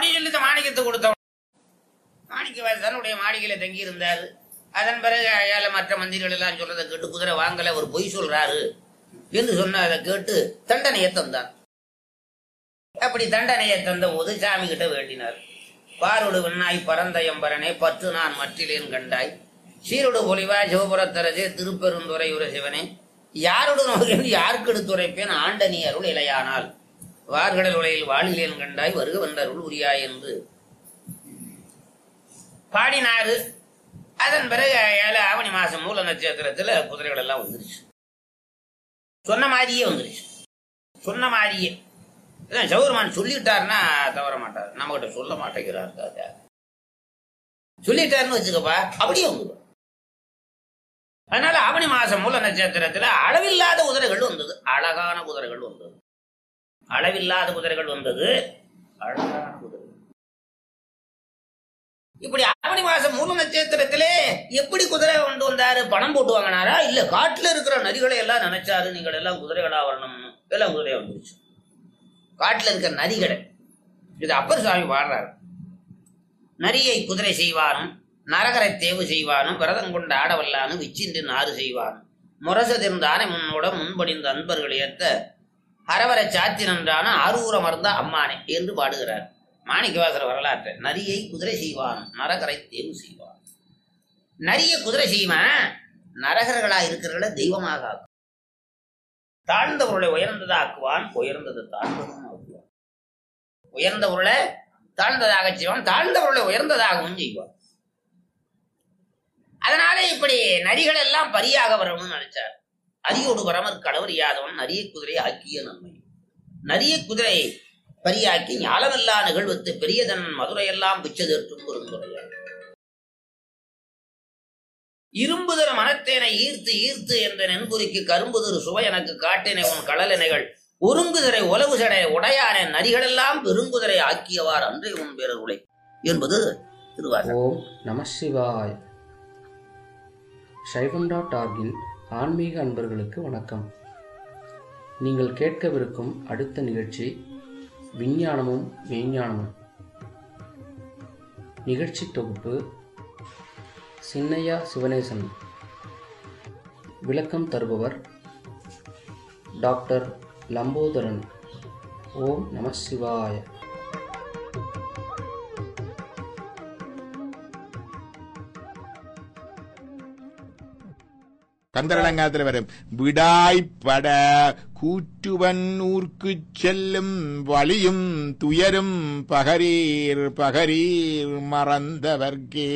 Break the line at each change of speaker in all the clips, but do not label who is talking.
அப்படி சொல்லி இந்த மாணிக்கத்தை கொடுத்தோம் மாணிக்க தன்னுடைய மாளிகையில தங்கி இருந்தாரு அதன் பிறகு ஏழை மற்ற மந்திரிகள் எல்லாம் சொல்றதை கேட்டு குதிரை வாங்கல ஒரு பொய் சொல்றாரு என்று சொன்ன அதை கேட்டு தண்டனையை தந்தான் அப்படி தண்டனையை தந்த போது சாமி கிட்ட வேண்டினார் பாரோடு விண்ணாய் பரந்த எம்பரனே பத்து நான் மற்றிலேன் கண்டாய் சீரோடு ஒளிவா சிவபுரத்தரசே திருப்பெருந்துறை உர சிவனே யாரோடு நோக்கி யாருக்கு எடுத்துரைப்பேன் ஆண்டனி அருள் இலையானால் வார்கடல் உலையில் வாழிலேன் கண்டாய் வருக வந்த அருள் உரியாய் என்று பாடினாரு அதன் பிறகு ஏழு ஆவணி மாசம் மூல நட்சத்திரத்துல குதிரைகள் எல்லாம் வந்துருச்சு சொன்ன மாதிரியே வந்துருச்சு சொன்ன மாதிரியே இதான் சௌரமான் சொல்லிட்டாருன்னா தவற மாட்டார் நம்ம கிட்ட சொல்ல மாட்டேங்கிறார் ராஜா சொல்லிட்டாருன்னு வச்சுக்கப்பா அப்படியே வந்துடும் அதனால ஆவணி மாசம் மூல நட்சத்திரத்துல அளவில்லாத குதிரைகள் வந்தது அழகான குதிரைகள் வந்தது அளவில்லாத குதிரைகள் வந்தது அழகான குதிரை இப்படி ஆவணி மாசம் மூல நட்சத்திரத்திலே எப்படி குதிரை கொண்டு வந்தாரு பணம் போட்டு வாங்கினாரா இல்ல காட்டுல இருக்கிற நரிகளை எல்லாம் நினைச்சாரு நீங்கள் எல்லாம் குதிரைகளா வரணும்னு எல்லாம் குதிரையா வந்துருச்சு காட்டுல இருக்கிற நரிகளை இது அப்பர் சுவாமி பாடுறாரு நரியை குதிரை செய்வானும் நரகரை தேவு செய்வானும் விரதம் கொண்ட ஆடவல்லானும் விச்சின்று நாறு செய்வானும் முரசதிர்ந்தானே முன்னோட முன்படிந்த அன்பர்கள் ஏத்த அரவரை சாத்தி நன்றான ஆரூர மருந்த அம்மானே என்று பாடுகிறார் மாணிக்கவாசர வரலாற்றை நரியை குதிரை செய்வானும் நரகரை தேவு செய்வான் நரிய குதிரை செய்வான் நரகர்களா இருக்கிறவர்களை தெய்வமாக ஆக்கும் தாழ்ந்த பொருளை உயர்ந்ததாக்குவான் உயர்ந்தது தாழ்ந்ததும் ஆக்குவான் உயர்ந்த பொருளை தாழ்ந்ததாக செய்வான் தாழ்ந்த பொருளை உயர்ந்ததாகவும் செய்வான் அதனால இப்படி நரிகள் எல்லாம் பரியாக வரணும்னு நினைச்சார் அரியோடு வரமர் கடவர் யாதவன் நரிய குதிரையை ஆக்கிய நன்மை நரிய குதிரை பரியாக்கி ஞாலமில்லா நிகழ்வுத்து பெரியதன் மதுரையெல்லாம் பிச்சதேற்றும் குறுந்துரையார் இரும்புதர மனத்தேனை ஈர்த்து ஈர்த்து என்ற நென்புரிக்கு கரும்புதரு சுவை எனக்கு காட்டினை உன் கடலினைகள் ஒருங்குதிரை உலவு சடை உடையானே நரிகளெல்லாம் பெருங்குதிரை ஆக்கியவார் அன்றே உன் பேரருளை என்பது திருவாசகம்
ஓம் நம சிவாய் சைவம் டாட் ஆர்கின் ஆன்மீக அன்பர்களுக்கு வணக்கம் நீங்கள் கேட்கவிருக்கும் அடுத்த நிகழ்ச்சி விஞ்ஞானமும் மெய்ஞானமும் நிகழ்ச்சி தொகுப்பு சின்னையா சிவனேசன் விளக்கம் தருபவர் டாக்டர் லம்போதரன் ஓம் நம சிவாய
கந்தரலங்காத்துல வரும் விடாய்ப்பட கூற்றுவன் ஊர்க்கு செல்லும் வழியும் துயரும் பகரீர் பகரீர் மறந்தவர்க்கே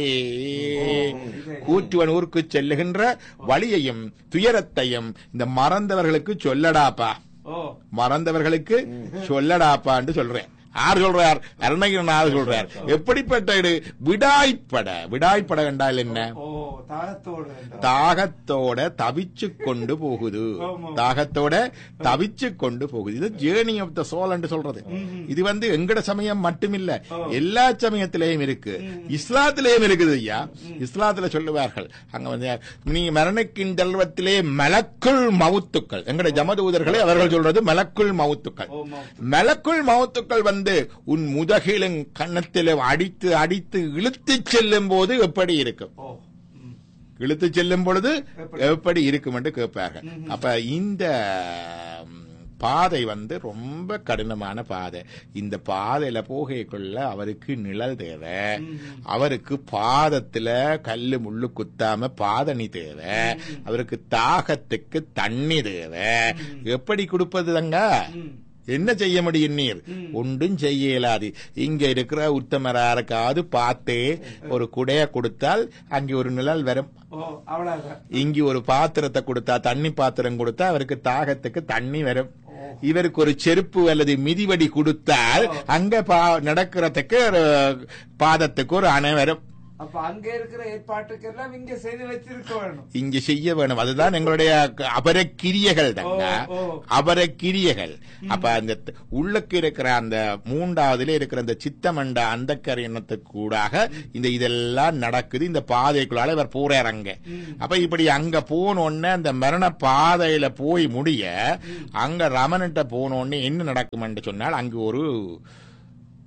கூற்றுவன் ஊருக்கு செல்லுகின்ற வழியையும் துயரத்தையும் இந்த மறந்தவர்களுக்கு சொல்லடாப்பா
ஓ
மறந்தவர்களுக்கு சொல்லடாப்பான்னு சொல்றேன் யார் சொல்றார் அருணகிரநாதர் சொல்றார் எப்படிப்பட்ட இடு விடாய்ப்பட விடாய்ப்பட கண்டால் என்ன
ஓ தாகத்தோடு என்றார்.
தாகத்தோட தவிச்சு கொண்டு போகுது
ஆமா.
தாகத்தோட தவிச்சு கொண்டு போகுது இது ஜேர்னி ஆஃப் த சோல் என்று சொல்றது இது வந்து எங்கட சமயம் மட்டுமில்ல எல்லா சமயத்திலேயும் இருக்கு இஸ்லாத்திலேயும் இருக்குது ஐயா இஸ்லாத்துல சொல்லுவார்கள் அங்க வந்து நீங்க மரணக்கிண்டல்வத்திலே மலக்குள் மவுத்துக்கள் எங்கட ஜமதூதர்களை அவர்கள் சொல்றது மலக்குள் மவுத்துக்கள்
ஓ மா-
மலக்குள் மவுத்துக்கள் வந்து உன் முதுகிலும் கன்னத்திலும் அடித்து அடித்து இழுத்துச் செல்லும் போது எப்படி இருக்கும்
ஓ ம்.
இழுத்து செல்லும் பொழுது
எப்படி?
எப்படி இருக்கும் என்று கேட்பார்கள் அப்ப இந்த ம், பாதை வந்து ரொம்ப கடினமான பாதை இந்த பாதையில போகைக்குள்ள அவருக்கு நிழல் தேவை அவருக்கு பாதத்துல கல்லு முள்ளு குத்தாம பாதணி தேவை அவருக்கு தாகத்துக்கு தண்ணி தேவை எப்படி கொடுப்பது தங்க
ம்.
என்ன செய்ய முடியும் நீர் ஒன்றும் செய்ய இயலாது இங்க இருக்கிற உத்தமராருக்காவது பார்த்து ஒரு குடைய கொடுத்தால் அங்கே ஒரு நிழல் வரும்
ஓ அவ்வளவுதான்
இங்கு ஒரு பாத்திரத்தை கொடுத்தா தண்ணி பாத்திரம் கொடுத்தா அவருக்கு தாகத்துக்கு தண்ணி வரும் இவருக்கு ஒரு செருப்பு அல்லது மிதிவடி கொடுத்தால் அங்க பா- நடக்கிறதுக்கு ஒரு பாதத்துக்கு ஒரு அணை வரும்
அப்ப அங்க இருக்கிற ஏற்பாட்டுக்கெல்லாம் இங்க செய்து வச்சிருக்க வேணும்
இங்கு செய்ய வேணும் அதுதான் எங்களுடைய அபரக்கிரியைகள் தாங்க
ஓ, ஓ.
அபரக்கிரியைகள் அப்ப அந்த த- உள்ளுக்கு இருக்கிற அந்த மூன்றாவதுல இருக்கிற அந்த சித்தமண்ட அந்த எண்ணத்துக்கு கூடாக இந்த இதெல்லாம் நடக்குது இந்த பாதைக்குள்ளால இவர் போறார் அங்க அப்ப இப்படி அங்க போனோடனே அந்த மரண பாதையில போய் முடிய அங்க ரமணிட்ட போனோடனே என்ன நடக்கும்னு சொன்னால் அங்கு ஒரு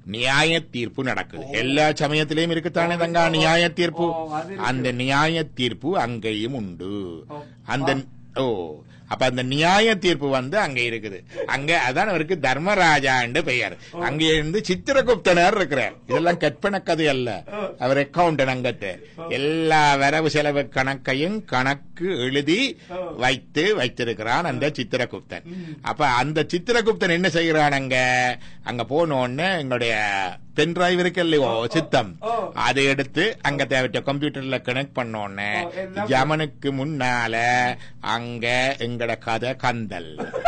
நியாய தீர்ப்பு நடக்குது எல்லா சமயத்திலையும் இருக்குத்தானே தங்கா நியாய தீர்ப்பு
ஓ, அது இருக்கு.
அந்த நியாய தீர்ப்பு அங்கேயும் உண்டு
ஓ.
அந்த ஓ அப்ப அந்த நியாய தீர்ப்பு வந்து அங்க இருக்குது அங்க அதான் அவருக்கு தர்மராஜான்னு பெயர் அங்க இருந்து சித்திரகுப்தனர் இருக்கிறார் இதெல்லாம் கற்பனை கதை அல்ல அவர் அக்கவுண்ட் அங்கத்து எல்லா வரவு செலவு கணக்கையும் கணக்கு எழுதி வைத்து வைத்திருக்கிறான் அந்த சித்திரகுப்தன் அப்ப அந்த சித்திரகுப்தன் என்ன செய்கிறான் அங்க அங்க போன உடனே எங்களுடைய பென் டிரைவ் இருக்கு இல்லையோ சித்தம்
ஓ.
அதை எடுத்து அங்க தேவைட்ட கம்ப்யூட்டர்ல கனெக்ட் பண்ண உடனே
ஓ, எல்லாம்
யமனுக்கு முன்னால அங்க எங்கட கதை கந்தல்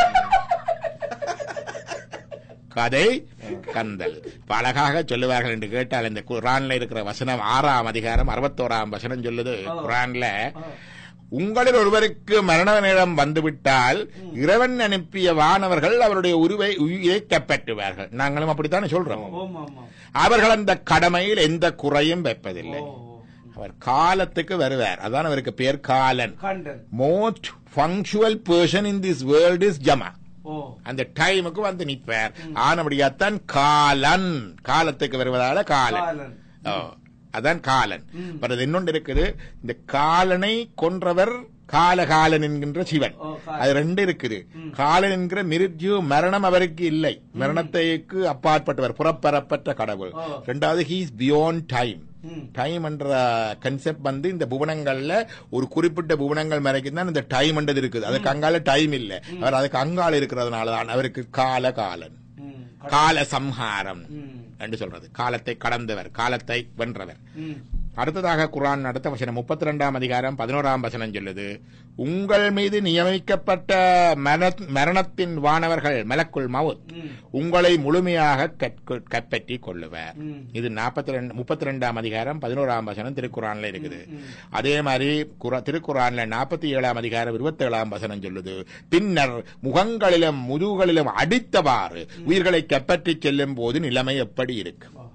கதை கந்தல் இப்ப அழகாக சொல்லுவார்கள் என்று கேட்டால் இந்த குரான்ல இருக்கிற வசனம் ஆறாம் அதிகாரம் அறுபத்தோராம் வசனம் சொல்லுது குரான்ல உங்களில் ஒருவருக்கு மரண நேரம் வந்துவிட்டால் இறைவன் அனுப்பிய வானவர்கள் அவருடைய உருவை உயிரை கைப்பற்றுவார்கள் நாங்களும் அப்படித்தானே சொல்றோம்
ஓம் ஆமா
அவர்கள் அந்த கடமையில் எந்த குறையும் வைப்பதில்லை
ஓ
அவர் காலத்துக்கு வருவார் அதான் அவருக்கு பேர் காலன்
கண்டன்
most punctual person in this world is ஜமா
ஓ
அந்த டைமுக்கு வந்து நிற்பார் ஆனபடியாத்தான் காலன் காலத்துக்கு வருவதால காலன்
காலன்.
ஓ, அதான் காலன் பட் அது இன்னொன்று இருக்குது இந்த காலனை கொன்றவர் காலகாலன் என்கின்ற சிவன்
ஓ, காலன்.
அது ரெண்டு இருக்குது காலன் என்கிற மிருத்யு மரணம் அவருக்கு இல்லை மரணத்தைக்கு அப்பாற்பட்டவர் புறப்பெறப்பட்ட கடவுள்
ஓ.
ரெண்டாவது ஹீஸ் பியாண்ட் டைம்
ம்.
டைம் என்ற கன்செப்ட் வந்து இந்த புவனங்கள்ல ஒரு குறிப்பிட்ட புவனங்கள் வரைக்கும் தான் இந்த டைம் என்றது இருக்குது அதுக்கு அங்கால டைம் இல்ல அவர் அதுக்கு அங்கால இருக்கிறதுனால தான் அவருக்கு கால காலன்
ம்
கால சம்ஹாரம்
ம்
என்று சொல்றது காலத்தை கடந்தவர் காலத்தை வென்றவர்
ம்
அடுத்ததாக குரான் அடுத்த வசனம் முப்பத்தி ரெண்டாம் அதிகாரம் பதினோராம் வசனம் சொல்லுது உங்கள் மீது நியமிக்கப்பட்ட மரண- மரணத்தின் வானவர்கள் மலக்குள் மவுத்
ம்.
உங்களை முழுமையாக கற்க- கைப்பற்றி கொள்ளுவர்
ம்.
இது நாற்பத்தி ரெண்டு முப்பத்தி ரெண்டாம் அதிகாரம் பதினோராம் வசனம் திருக்குறான்ல இருக்குது அதே மாதிரி குர- திருக்குறான்ல நாற்பத்தி ஏழாம் அதிகாரம் இருபத்தி ஏழாம் வசனம் சொல்லுது பின்னர் முகங்களிலும் முதுகுகளிலும் அடித்தவாறு உயிர்களை கைப்பற்றி செல்லும் போது நிலைமை எப்படி இருக்கும்
ஓ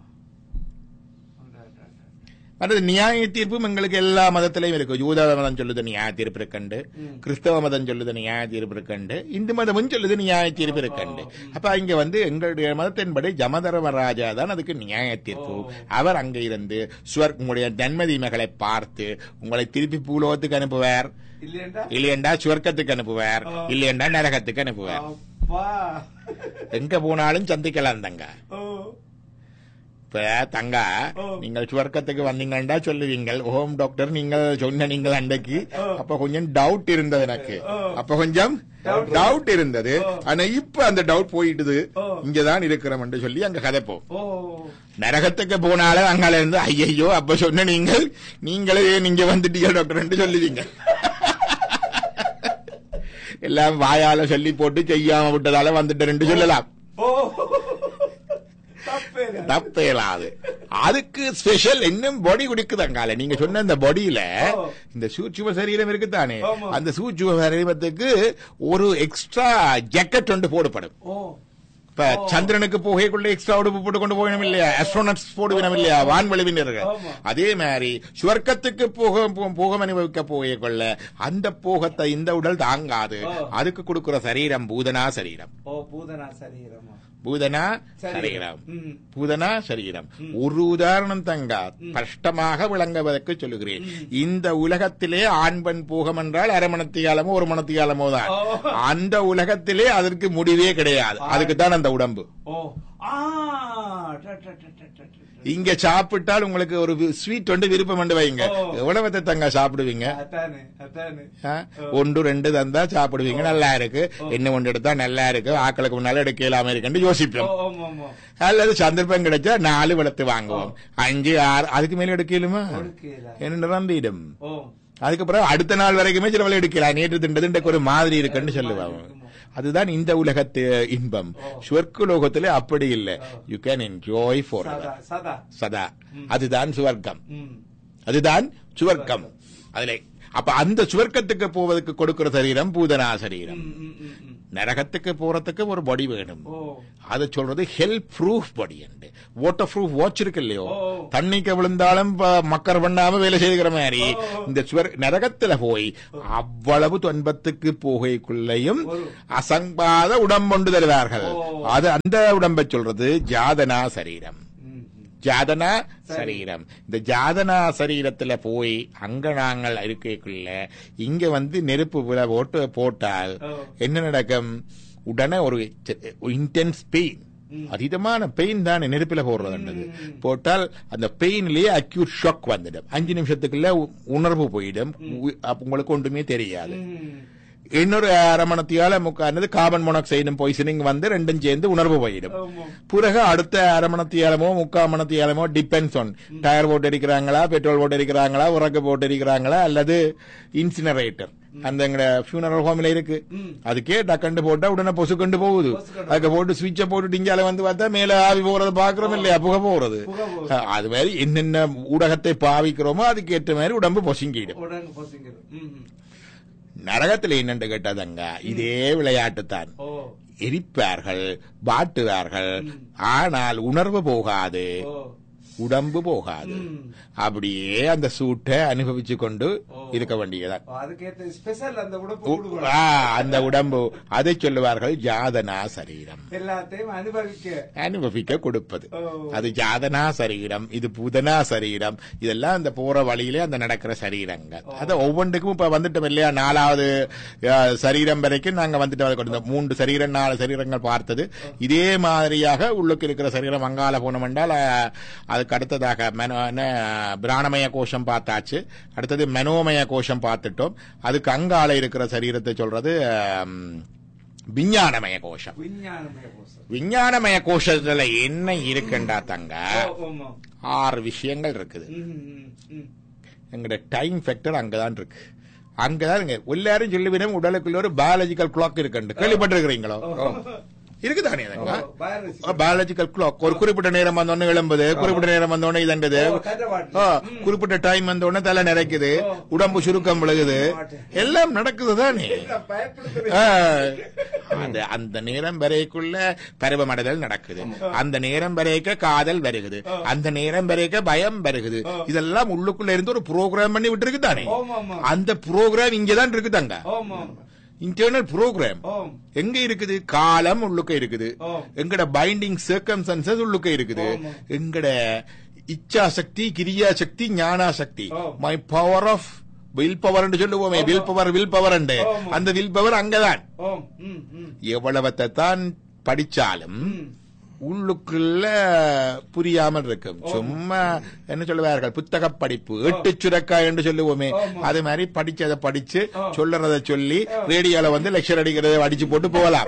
அந்த, அந்த, அந்த.
மற்றது நியாய தீர்ப்பும் எங்களுக்கு எல்லா மதத்திலையும் இருக்கு யூத மதம் சொல்லுது நியாய தீர்ப்பு இருக்கண்டு கிறிஸ்தவ மதம் சொல்லுது நியாய தீர்ப்பு இருக்கண்டு இந்து மதமும் சொல்லுது நியாய தீர்ப்பு இருக்கண்டு அப்ப இங்க வந்து எங்களுடைய மதத்தின்படி ஜமதர்மராஜா தான் அதுக்கு நியாய தீர்ப்பு அவர் அங்க இருந்து சுவர் உங்களுடைய நன்மதிமைகளை பார்த்து உங்களை திருப்பி பூலோகத்துக்கு அனுப்புவார்
இல்லையேண்டா
இல்லையண்டா சுவர்க்கத்துக்கு அனுப்புவார் இல்லையண்டா நரகத்துக்கு அனுப்புவார்
அப்பா
எங்க போனாலும் சந்திக்கலாம் தங்க
ஓ
இப்ப தங்கா
ஓ.
நீங்கள் சுவர்க்கத்துக்கு வந்தீங்கன்னா சொல்லுவீங்கள் ஹோம் டாக்டர் நீங்கள் சொன்ன நீங்கள் அன்றைக்கு அப்ப கொஞ்சம் டவுட் இருந்தது எனக்கு அப்ப கொஞ்சம் டவுட் இருந்தது ஆனா இப்ப அந்த டவுட் போயிட்டுது
ஓ.
இங்கதான் இருக்கிறோம் என்று சொல்லி அங்க கதைப்போம்
ஓ
நரகத்துக்கு போனாலும் அங்கால இருந்து ஐயையோ அப்ப சொன்ன நீங்கள் நீங்களே நீங்க வந்துட்டீங்க டாக்டர் என்று சொல்லுவீங்க எல்லாம் வாயால சொல்லி போட்டு செய்யாம விட்டதால வந்துட்டு சொல்லலாம்
ஓ தப்பே இல்ல.
தப்பேலாது அதுக்கு ஸ்பெஷல் இன்னும் பாடி குடிக்குதாங்கால நீங்க சொன்ன இந்த பாடியில
ஓ.
இந்த சூட்சும சரீரம் இருக்குதானே
ஆமா.
அந்த சூட்சும சரீரத்துக்கு ஒரு எக்ஸ்ட்ரா ஜாக்கெட் ஒன்று போடப்படும்
ஓ
இப்ப சந்திரனுக்கு போகைக்குள்ள எக்ஸ்ட்ரா உடுப்பு போட்டு கொண்டு போகணும் இல்லையா அஸ்ட்ரோனட்ஸ் போடுவினம் இல்லையா வான்வெளிவினர்கள்
ஆமா.
அதே மாதிரி சுவர்க்கத்துக்கு போக போ- போகம் அனுபவிக்க போகைக்குள்ள அந்த போகத்தை இந்த உடல் தாங்காது
ஓ.
அதுக்கு கொடுக்கிற சரீரம் பூதனா சரீரம்
ஓ பூதனா சரீரமா
பூதனா
சரீரம்.
சரீரம்
ம்.
பூதனா சரீரம் ஒரு உதாரணம் தங்கா ஸ்பஷ்டமாக விளங்குவதற்கு சொல்லுகிறேன் இந்த உலகத்திலே ஆண் பெண் போகம் என்றால் அரை மணத்தியாலமோ ஒரு மணத்தியாலமோ தான்
ஓ.
அந்த உலகத்திலே அதற்கு முடிவே கிடையாது அதுக்கு தான் அந்த உடம்பு
ஓ ஆ ட, ட, ட, ட, ட, ட.
இங்க சாப்பிட்டால் உங்களுக்கு ஒரு ஸ்வீட் வந்து விருப்பம் என்று வைங்க
ஓ.
எவ்வளவு தங்க சாப்பிடுவீங்க
அதானே அதானே
ஆ? ஒன்று ரெண்டு தந்தா சாப்பிடுவீங்க நல்லா இருக்கு என்ன ஒன்று எடுத்தா நல்லா இருக்கு ஆக்களுக்கு முன்னால எடுக்கலாம இருக்குன்னு
ஓ
யோசிப்போம்
ஆமா ஆமா
அல்லது சந்தர்ப்பம் கிடைச்சா நாலு வெளுத்து வாங்குவோம் அஞ்சு ஆறு அதுக்கு மேல எடுக்கலுமா
கொடுக்கல
என்ன நம்பிடும்
ஓ
அதுக்கப்புறம் அடுத்த நாள் வரைக்குமே சில வேலை எடுக்கலாம் நேற்று திண்டது இன்றைக்கு ஒரு மாதிரி இருக்குன்னு சொல்லுவாங்க அதுதான் இந்த உலகத்து இன்பம் சுவர்க்க லோகத்திலே அப்படி இல்லை யூ கேன் என்ஜாய் ஃபார்
சதா சதா
சதா அதுதான் சுவர்க்கம்
ம்
அதுதான் சுவர்க்கம் அதிலே அப்ப அந்த சுவர்க்கத்துக்கு போவதற்கு கொடுக்கிற சரீரம் பூதனா சரீரம்
ம், ம், ம், ம்.
நரகத்துக்கு போறதுக்கு ஒரு பாடி வேணும்
ஓ
அதை சொல்றது ஹெல்ப் ப்ரூஃப் பாடி என்று வாட்டர் ப்ரூஃப் வாட்ச் இருக்கு இல்லையோ
ஓ.
தண்ணிக்கு விழுந்தாலும் ப- மக்கர் பண்ணாம வேலை செய்கிற மாதிரி இந்த சுவர் நரகத்துல போய் அவ்வளவு துன்பத்துக்கு போகைக்குள்ளேயும்
ஒரு-
அசங்காத உடம்பொண்டு தருவார்கள்
ஓ.
அது அந்த உடம்பை சொல்றது ஜாதனா சரீரம்
ம், ம்.
ஜாதனா சரீரம் இந்த ஜாதனா சரீரத்துல போய் அங்க நாங்கள் இருக்கைக்குள்ள இங்க வந்து நெருப்பு விழ போட்டு போட்டால்
ஓ.
என்ன நடக்கும் உடனே ஒரு இன்டென்ஸ் பெயின் அதீதமான பெயின் தான் நெருப்பில போடுறது போட்டால் அந்த பெயின்லயே அக்யூட் ஷாக் வந்துடும் அஞ்சு நிமிஷத்துக்குள்ள உ- உணர்வு போயிடும் உ- அப்ப உங்களுக்கு ஒன்றுமே தெரியாது
ம்.
இன்னொரு அரை மணத்தியால முக்கானது கார்பன் மோனாக்சைடும் பாய்சனிங் வந்து ரெண்டும் சேர்ந்து உணர்வு போயிடும்
ஆமா.
பிறகு அடுத்த அரை மணத்தியாலமோ முக்கால் மணத்தியாலமோ டிபெண்ட்ஸ் ஆன் டயர் போட்டு அடிக்கிறாங்களா பெட்ரோல் போட்டு அடிக்கிறாங்களா உரக்கு போட்டு அடிக்கிறாங்களா அல்லது இன்சினரேட்டர் அந்த எங்க ஃபியூனரல் ஹோம்ல இருக்கு அதுக்கே டக்கண்டு போட்டா உடனே பொசு கொண்டு போகுது அதுக்கு போட்டு சுவிட்ச போட்டு டிஞ்சால வந்து பார்த்தா மேல ஆவி போறது பாக்குறோம் இல்லையா புகை போறது
புகை போகுது.
அஹ், அது மாதிரி என்னென்ன ஊடகத்தை பாவிக்கிறோமோ அதுக்கு ஏற்ற மாதிரி உடம்பு பொசுங்கிடும்
உடனே பொசுங்கிறது. ம், ம்.
நரகத்துல என்னன்னு கேட்டதங்க இதே விளையாட்டு தான்
ஓ
எரிப்பார்கள் பாட்டுவார்கள் ஆனால் உணர்வு போகாது
ஓ
உடம்பு போகாது அப்படியே அந்த சூட்டை அனுபவிச்சு கொண்டு இருக்க வேண்டியதான்
ஓ, அதுக்கேத்த ஸ்பெஷல் அந்த உடம்பு
உ-
கொடுக்கணும்.
ஆ, அந்த உடம்பு அதை சொல்லுவார்கள் ஜாதனா சரீரம்
எல்லாத்தையும் அனுபவிக்க
அனுபவிக்க கொடுப்பது
ஓ.
அது ஜாதனா சரீரம் இது புதனா சரீரம் இதெல்லாம் அந்த போற வழியிலே அந்த நடக்கிற சரீரங்கள் அது ஒவ்வொன்றுக்கும் இப்ப வந்துட்டோம் இல்லையா நாலாவது அஹ், சரீரம் வரைக்கும் நாங்க வந்துட்டு வந்து கொண்டு வந்தோம். மூன்று சரீரம் நாலு சரீரங்கள் பார்த்தது இதே மாதிரியாக உள்ளுக்கு இருக்கிற சரீரம் அங்கால போனோம் என்றால் அஹ், அதுக்கு அடுத்ததாக மெனோ என்ன, பிராணமய கோஷம் பார்த்தாச்சு அடுத்தது மெனோமய கோஷம் பார்த்துட்டோம் அதுக்கு அங்கால இருக்கிற சரீரத்தை சொல்றது அஹ், விஞ்ஞானமய கோஷம்
விஞ்ஞானமய கோஷம்
விஞ்ஞானமய கோஷத்துல என்ன இருக்குண்டா தங்க
ஓ, ஆமா.
ஆறு விஷயங்கள் இருக்குது
ம், ம், ம்.
எங்கட டைம் ஃபேக்டர் அங்கதான் இருக்கு அங்கதான் இருக்கு எல்லாரும் சொல்லுவிடும் உடலுக்குள்ள ஒரு பயாலஜிக்கல் கிளாக் இருக்குண்டு கேள்விப்பட்டிருக்கிறீங்களோ இருக்குதானே அதுங்க
ஓ, biology.
பயாலஜிக்கல் கிளாக் ஒரு குறிப்பிட்ட நேரம் வந்தோடனே எழும்புது குறிப்பிட்ட நேரம் வந்தோடனே இதண்டது
ஓ, தண்டவாளம்.
ஆ, குறிப்பிட்ட டைம் வந்தோடனே தலை நிறைக்குது உடம்பு சுருக்கம் விழுகுது எல்லாம் நடக்குது தானே
நான் பயப்படுத்துறேன்.
ஆ, அந்த அந்த நேரம் வரைக்குள்ள பருவமடைதல் நடக்குது அந்த நேரம் வரைக்க காதல் வருகுது அந்த நேரம் வரைக்க பயம் வருகுது இதெல்லாம் உள்ளுக்குள்ள இருந்து ஒரு ப்ரோக்ராம் பண்ணி விட்டுருக்கு தானே
ஆமா, ஆமா.
அந்த ப்ரோக்ராம் இங்கதான் இருக்குதாங்க
ஆமா, ஆமா.
இன்டர்னல் ப்ரோக்ராம்
ஆம்.
எங்க இருக்குது காலம் உள்ளுக்க இருக்குது
ஆம்.
எங்கட பைண்டிங் சர்க்கம்சன்சஸ் உள்ளுக்க இருக்குது
ஆமா.
எங்கட இச்சா சக்தி கிரியா சக்தி ஞானா சக்தி
ஆம்.
My power of will power சொல்லுவோமே வில் பவர் வில் பவர்
ஆமா.
அந்த வில் பவர் அங்கதான்
ஆம். ம், ம்.
எவ்வளவத்தை தான் படிச்சாலும்
ம்.
உள்ளுக்குள்ள புரியாமல் இருக்கும் சும்மா என்ன சொல்லுவார்கள் புத்தக படிப்பு எட்டு சுரக்காய் என்று சொல்லுவோமே
ஆமா.
அது மாதிரி படிச்சதை படிச்சு
ஆ.
சொல்லுறத சொல்லி ரேடியோல வந்து லெக்சர் அடிக்கிறத அடிச்சு போட்டு போகலாம்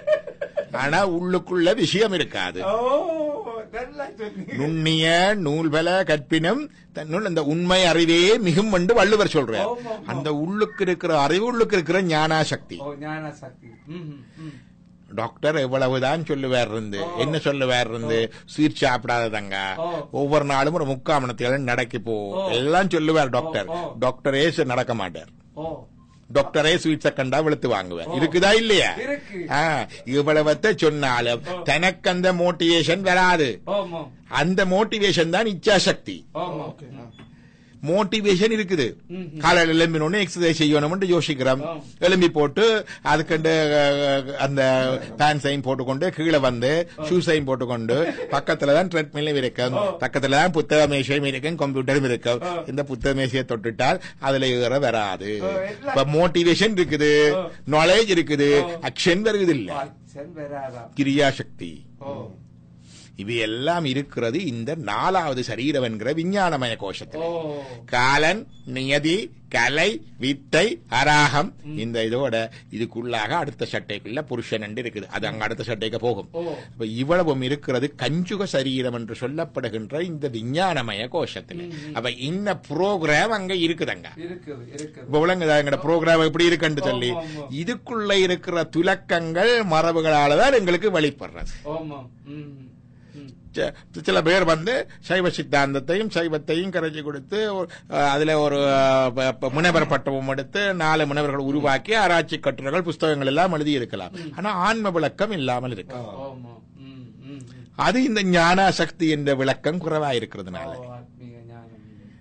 ஆனா உள்ளுக்குள்ள விஷயம் இருக்காது
ஓ, நல்லா சொன்னீங்க.
நுண்ணிய நூல்பல கற்பினும் தன்னுள் அந்த உண்மை அறிவே மிகும் என்று வள்ளுவர் சொல்றார்
ஆமா, ஆமா.
அந்த உள்ளுக்கு இருக்கிற அறிவு உள்ளுக்கு இருக்கிற ஞானா சக்தி
ஓ, ஞான சக்தி ம், ம், ம்.
டாக்டர் எவ்வளவுதான் சொல்லுவார் இருந்து என்ன சொல்லுவார் இருந்து ஸ்வீட் சாப்பிடாததங்க
ஓ.
ஒவ்வொரு நாளும் ஒரு முக்கால் மணத்தியால நடக்கி போ எல்லாம் சொல்லுவார் டாக்டர்
ஓ, ஓ.
டாக்டரே ச- நடக்க மாட்டார்
ஓ,
டாக்டரே ஸ்வீட்ஸ கண்டா வெளுத்து வாங்குவார் இருக்குதா இல்லையா
இருக்கு.
ஆ, இவ்வளவத்தை சொன்னாலும் தனக்கு அந்த மோட்டிவேஷன் வராது
ஆமா
அந்த மோட்டிவேஷன் தான் இச்சா சக்தி
ஆமா
மோட்டிவேஷன் இருக்குது
ம்,
காலையில எழும்பினோடனே எக்ஸசைஸ் செய்யணும்னு யோசிக்கிறோம்
ஆ.
எழும்பி போட்டு அதுக்கண்டு அஹ், அந்த பேண்ட்ஸையும் போட்டுக்கொண்டு கீழே வந்து ஷூஸையும் போட்டுக்கொண்டு பக்கத்துல தான் ட்ரெட்மில்லும் இருக்கும் பக்கத்துல தான் புத்தக மேசையும் இருக்கும் கம்ப்யூட்டரும் இருக்கும் இந்த புத்தக மேசையை தொட்டுட்டால் அதுல ஏற வராது
ஆ, எல்லாம்.
இப்ப மோட்டிவேஷன் இருக்குது நாலேஜ் இருக்குது அக்ஷன் வருது இல்ல
அச்சன் வராதா
கிரியா சக்தி
ஓ
இவை எல்லாம் இருக்கிறது இந்த நாலாவது சரீரம் என்கிற விஞ்ஞானமய கோஷத்தில்
ஓ
காலன் நியதி கலை வித்தை அராகம் இந்த இதோட இதுக்குள்ளாக அடுத்த சட்டைக்குள்ள புருஷன் என்று இருக்குது அது அங்க அடுத்த சட்டைக்கு போகும்
ஓ.
அப்ப இவ்வளவும் இருக்கிறது கஞ்சுக சரீரம் என்று சொல்லப்படுகின்ற இந்த விஞ்ஞானமய கோஷத்தில் அப்ப இந்த புரோகிராம் அங்க இருக்குதுங்க
இருக்குது இருக்குது
இப்ப விளங்குதா எங்கட ப்ரோக்ராம் எப்படி இருக்குன்னு சொல்லி
ஆமா, ஆமா.
இதுக்குள்ள இருக்கிற துலக்கங்கள் மரபுகளால தான் எங்களுக்கு வெளிப்படுறது
ஆமா ம்
ச- சில பேர் வந்து சைவ சித்தாந்தத்தையும் சைவத்தையும் கரைச்சி கொடுத்து ஒரு, அஹ், அதுல ஒரு அஹ், ப- ப- முனைவர் பட்டமும் எடுத்து நாலு முனைவர்கள் உருவாக்கி ஆராய்ச்சி கட்டுரைகள் புஸ்தகங்கள் எல்லாம் எழுதி இருக்கலாம் ஆனா ஆன்ம விளக்கம் இல்லாமல் இருக்கு
ஆமா ம், ம், ம்.
அது இந்த ஞான சக்தி என்ற விளக்கம் குறைவா இருக்கிறதுனால
ஓ, ஆத்மீக ஞானம்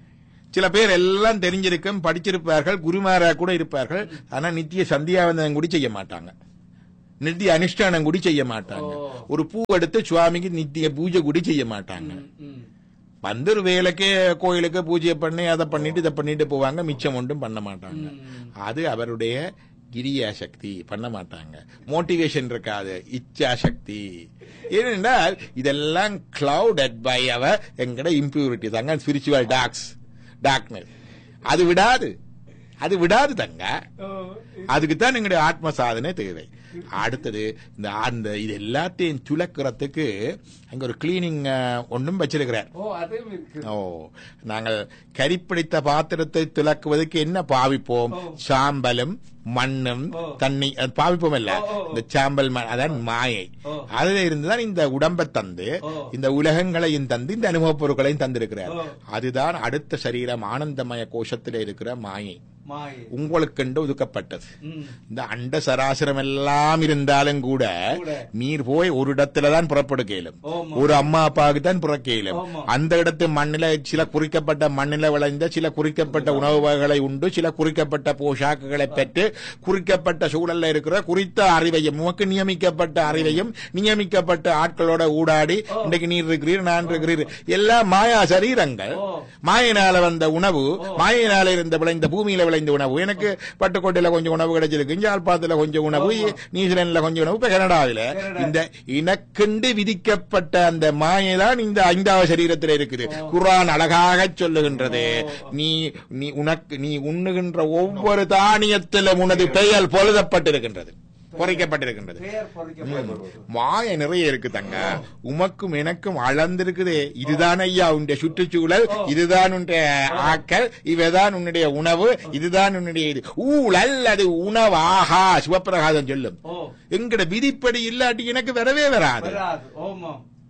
சில பேர் எல்லாம் தெரிஞ்சிருக்கும் படிச்சிருப்பார்கள் குருமாரா கூட இருப்பார்கள் ஆனா நித்திய சந்தியாவந்தனம் கூட செய்ய மாட்டாங்க நித்திய அனுஷ்டானம் கூட செய்ய மாட்டாங்க
ஓ.
ஒரு பூ எடுத்து சுவாமிக்கு நித்திய பூஜை கூட செய்ய மாட்டாங்க
ம், ம்.
வந்து ஒரு வேலைக்கு கோயிலுக்கு பூஜை பண்ணி அதை பண்ணிட்டு இதை பண்ணிட்டு போவாங்க மிச்சம் ஒன்றும் பண்ண மாட்டாங்க அது அவருடைய கிரியா சக்தி பண்ண மாட்டாங்க மோட்டிவேஷன் இருக்காது இச்சா சக்தி ஏனென்றால் இதெல்லாம் கிளவுடட் பை அவர் எங்கட இம்பியூரிட்டி தாங்க ஸ்பிரிச்சுவல் டாக்ஸ் டார்க்னஸ் அது விடாது அது விடாது தங்க
ஓ,
அதுக்கு தான் எங்களுடைய ஆத்ம சாதனை தேவை அடுத்தது இந்த அந்த இது எல்லாத்தையும் துலக்கிறதுக்கு அங்க ஒரு கிளீனிங் ஒன்றும் வச்சிருக்கிறார்
ஓ அதுவும் இருக்கு
ஓ நாங்கள் கரிப்பிடித்த பாத்திரத்தை துலக்குவதற்கு என்ன பாவிப்போம்
ஓ.
சாம்பலும் மண்ணும்
ஓ.
தண்ணி அது பாவிப்போம் இல்ல
ஓ, ஓ, ஓ.
இந்த சாம்பல் மண் அதான் மாயை
ஓ.
அதுல இருந்துதான் இந்த உடம்பை தந்து
ஓ.
இந்த உலகங்களையும் தந்து இந்த அனுபவப் பொருட்களையும் தந்திருக்கிறார்
ஓ.
அதுதான் அடுத்த சரீரம் ஆனந்தமய கோஷத்தில் இருக்கிற மாயை
மாயை
உங்களுக்கென்று ஒதுக்கப்பட்டது
ம்.
இந்த அண்ட சராசரம் எல்லாம் இருந்தாலும் கூட
கூட.
நீர் போய் ஒரு இடத்துல தான் புறப்படுக்க இயலும்
ஆமா.
ஒரு அம்மா அப்பாவுக்கு தான் பிறக்க இயலும்
ஆமா.
அந்த இடத்து மண்ணில சில குறிக்கப்பட்ட மண்ணில விளைந்த சில குறிக்கப்பட்ட உணவு வகைகளை உண்டு சில குறிக்கப்பட்ட போஷாக்குகளை பெற்று குறிக்கப்பட்ட சூழல்ல இருக்கிற குறித்த அறிவையும் உமக்கு நியமிக்கப்பட்ட அறிவையும் நியமிக்கப்பட்ட ஆட்களோட ஊடாடி இன்றைக்கு நீர் இருக்கிறீர் நான் இருக்கிறீர் எல்லாம் மாயா சரீரங்கள்
ஓ.
மாயினால வந்த உணவு மாயினால இருந்த விளைந்த பூமியில விளைந்த உணவு எனக்கு பட்டுக்கோட்டையில கொஞ்சம் உணவு கிடைச்சிருக்கு ஜாழ்ப்பாணத்துல கொஞ்சம் உணவு நியூசிலாந்துல கொஞ்சம் உணவு இப்ப கனடாவில
கனடா.
இந்த இனக்கண்டு விதிக்கப்பட்ட அந்த மாயை தான் இந்த ஐந்தாவது சரீரத்தில் இருக்குது குர்ஆன் அழகாக சொல்லுகின்றது நீ நீ உனக்கு நீ உண்ணுகின்ற ஒவ்வொரு தானியத்திலும் உனது பெயர் பொழுதப்பட்டிருக்கின்றது பொறிக்கப்பட்டிருக்கின்றது
பெயர் பொறிக்கப்பட்டது
மாய நிறைய இருக்கு தங்க உமக்கும் எனக்கும் அளந்திருக்குதே இதுதான் ஐயா உன்னுடைய சுற்றுச்சூழல் இதுதான் உன்னுடைய ஆக்கள் இவைதான் உன்னுடைய உணவு இதுதான் உன்னுடைய இது ஊழல் அது உணவு ஆஹா சிவப்பிரகாதம் சொல்லும்
ஓ
எங்கட விதிப்படி இல்லாட்டி எனக்கு வரவே வராது
வராது ஓமா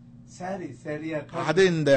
சரி சரியா
அது இந்த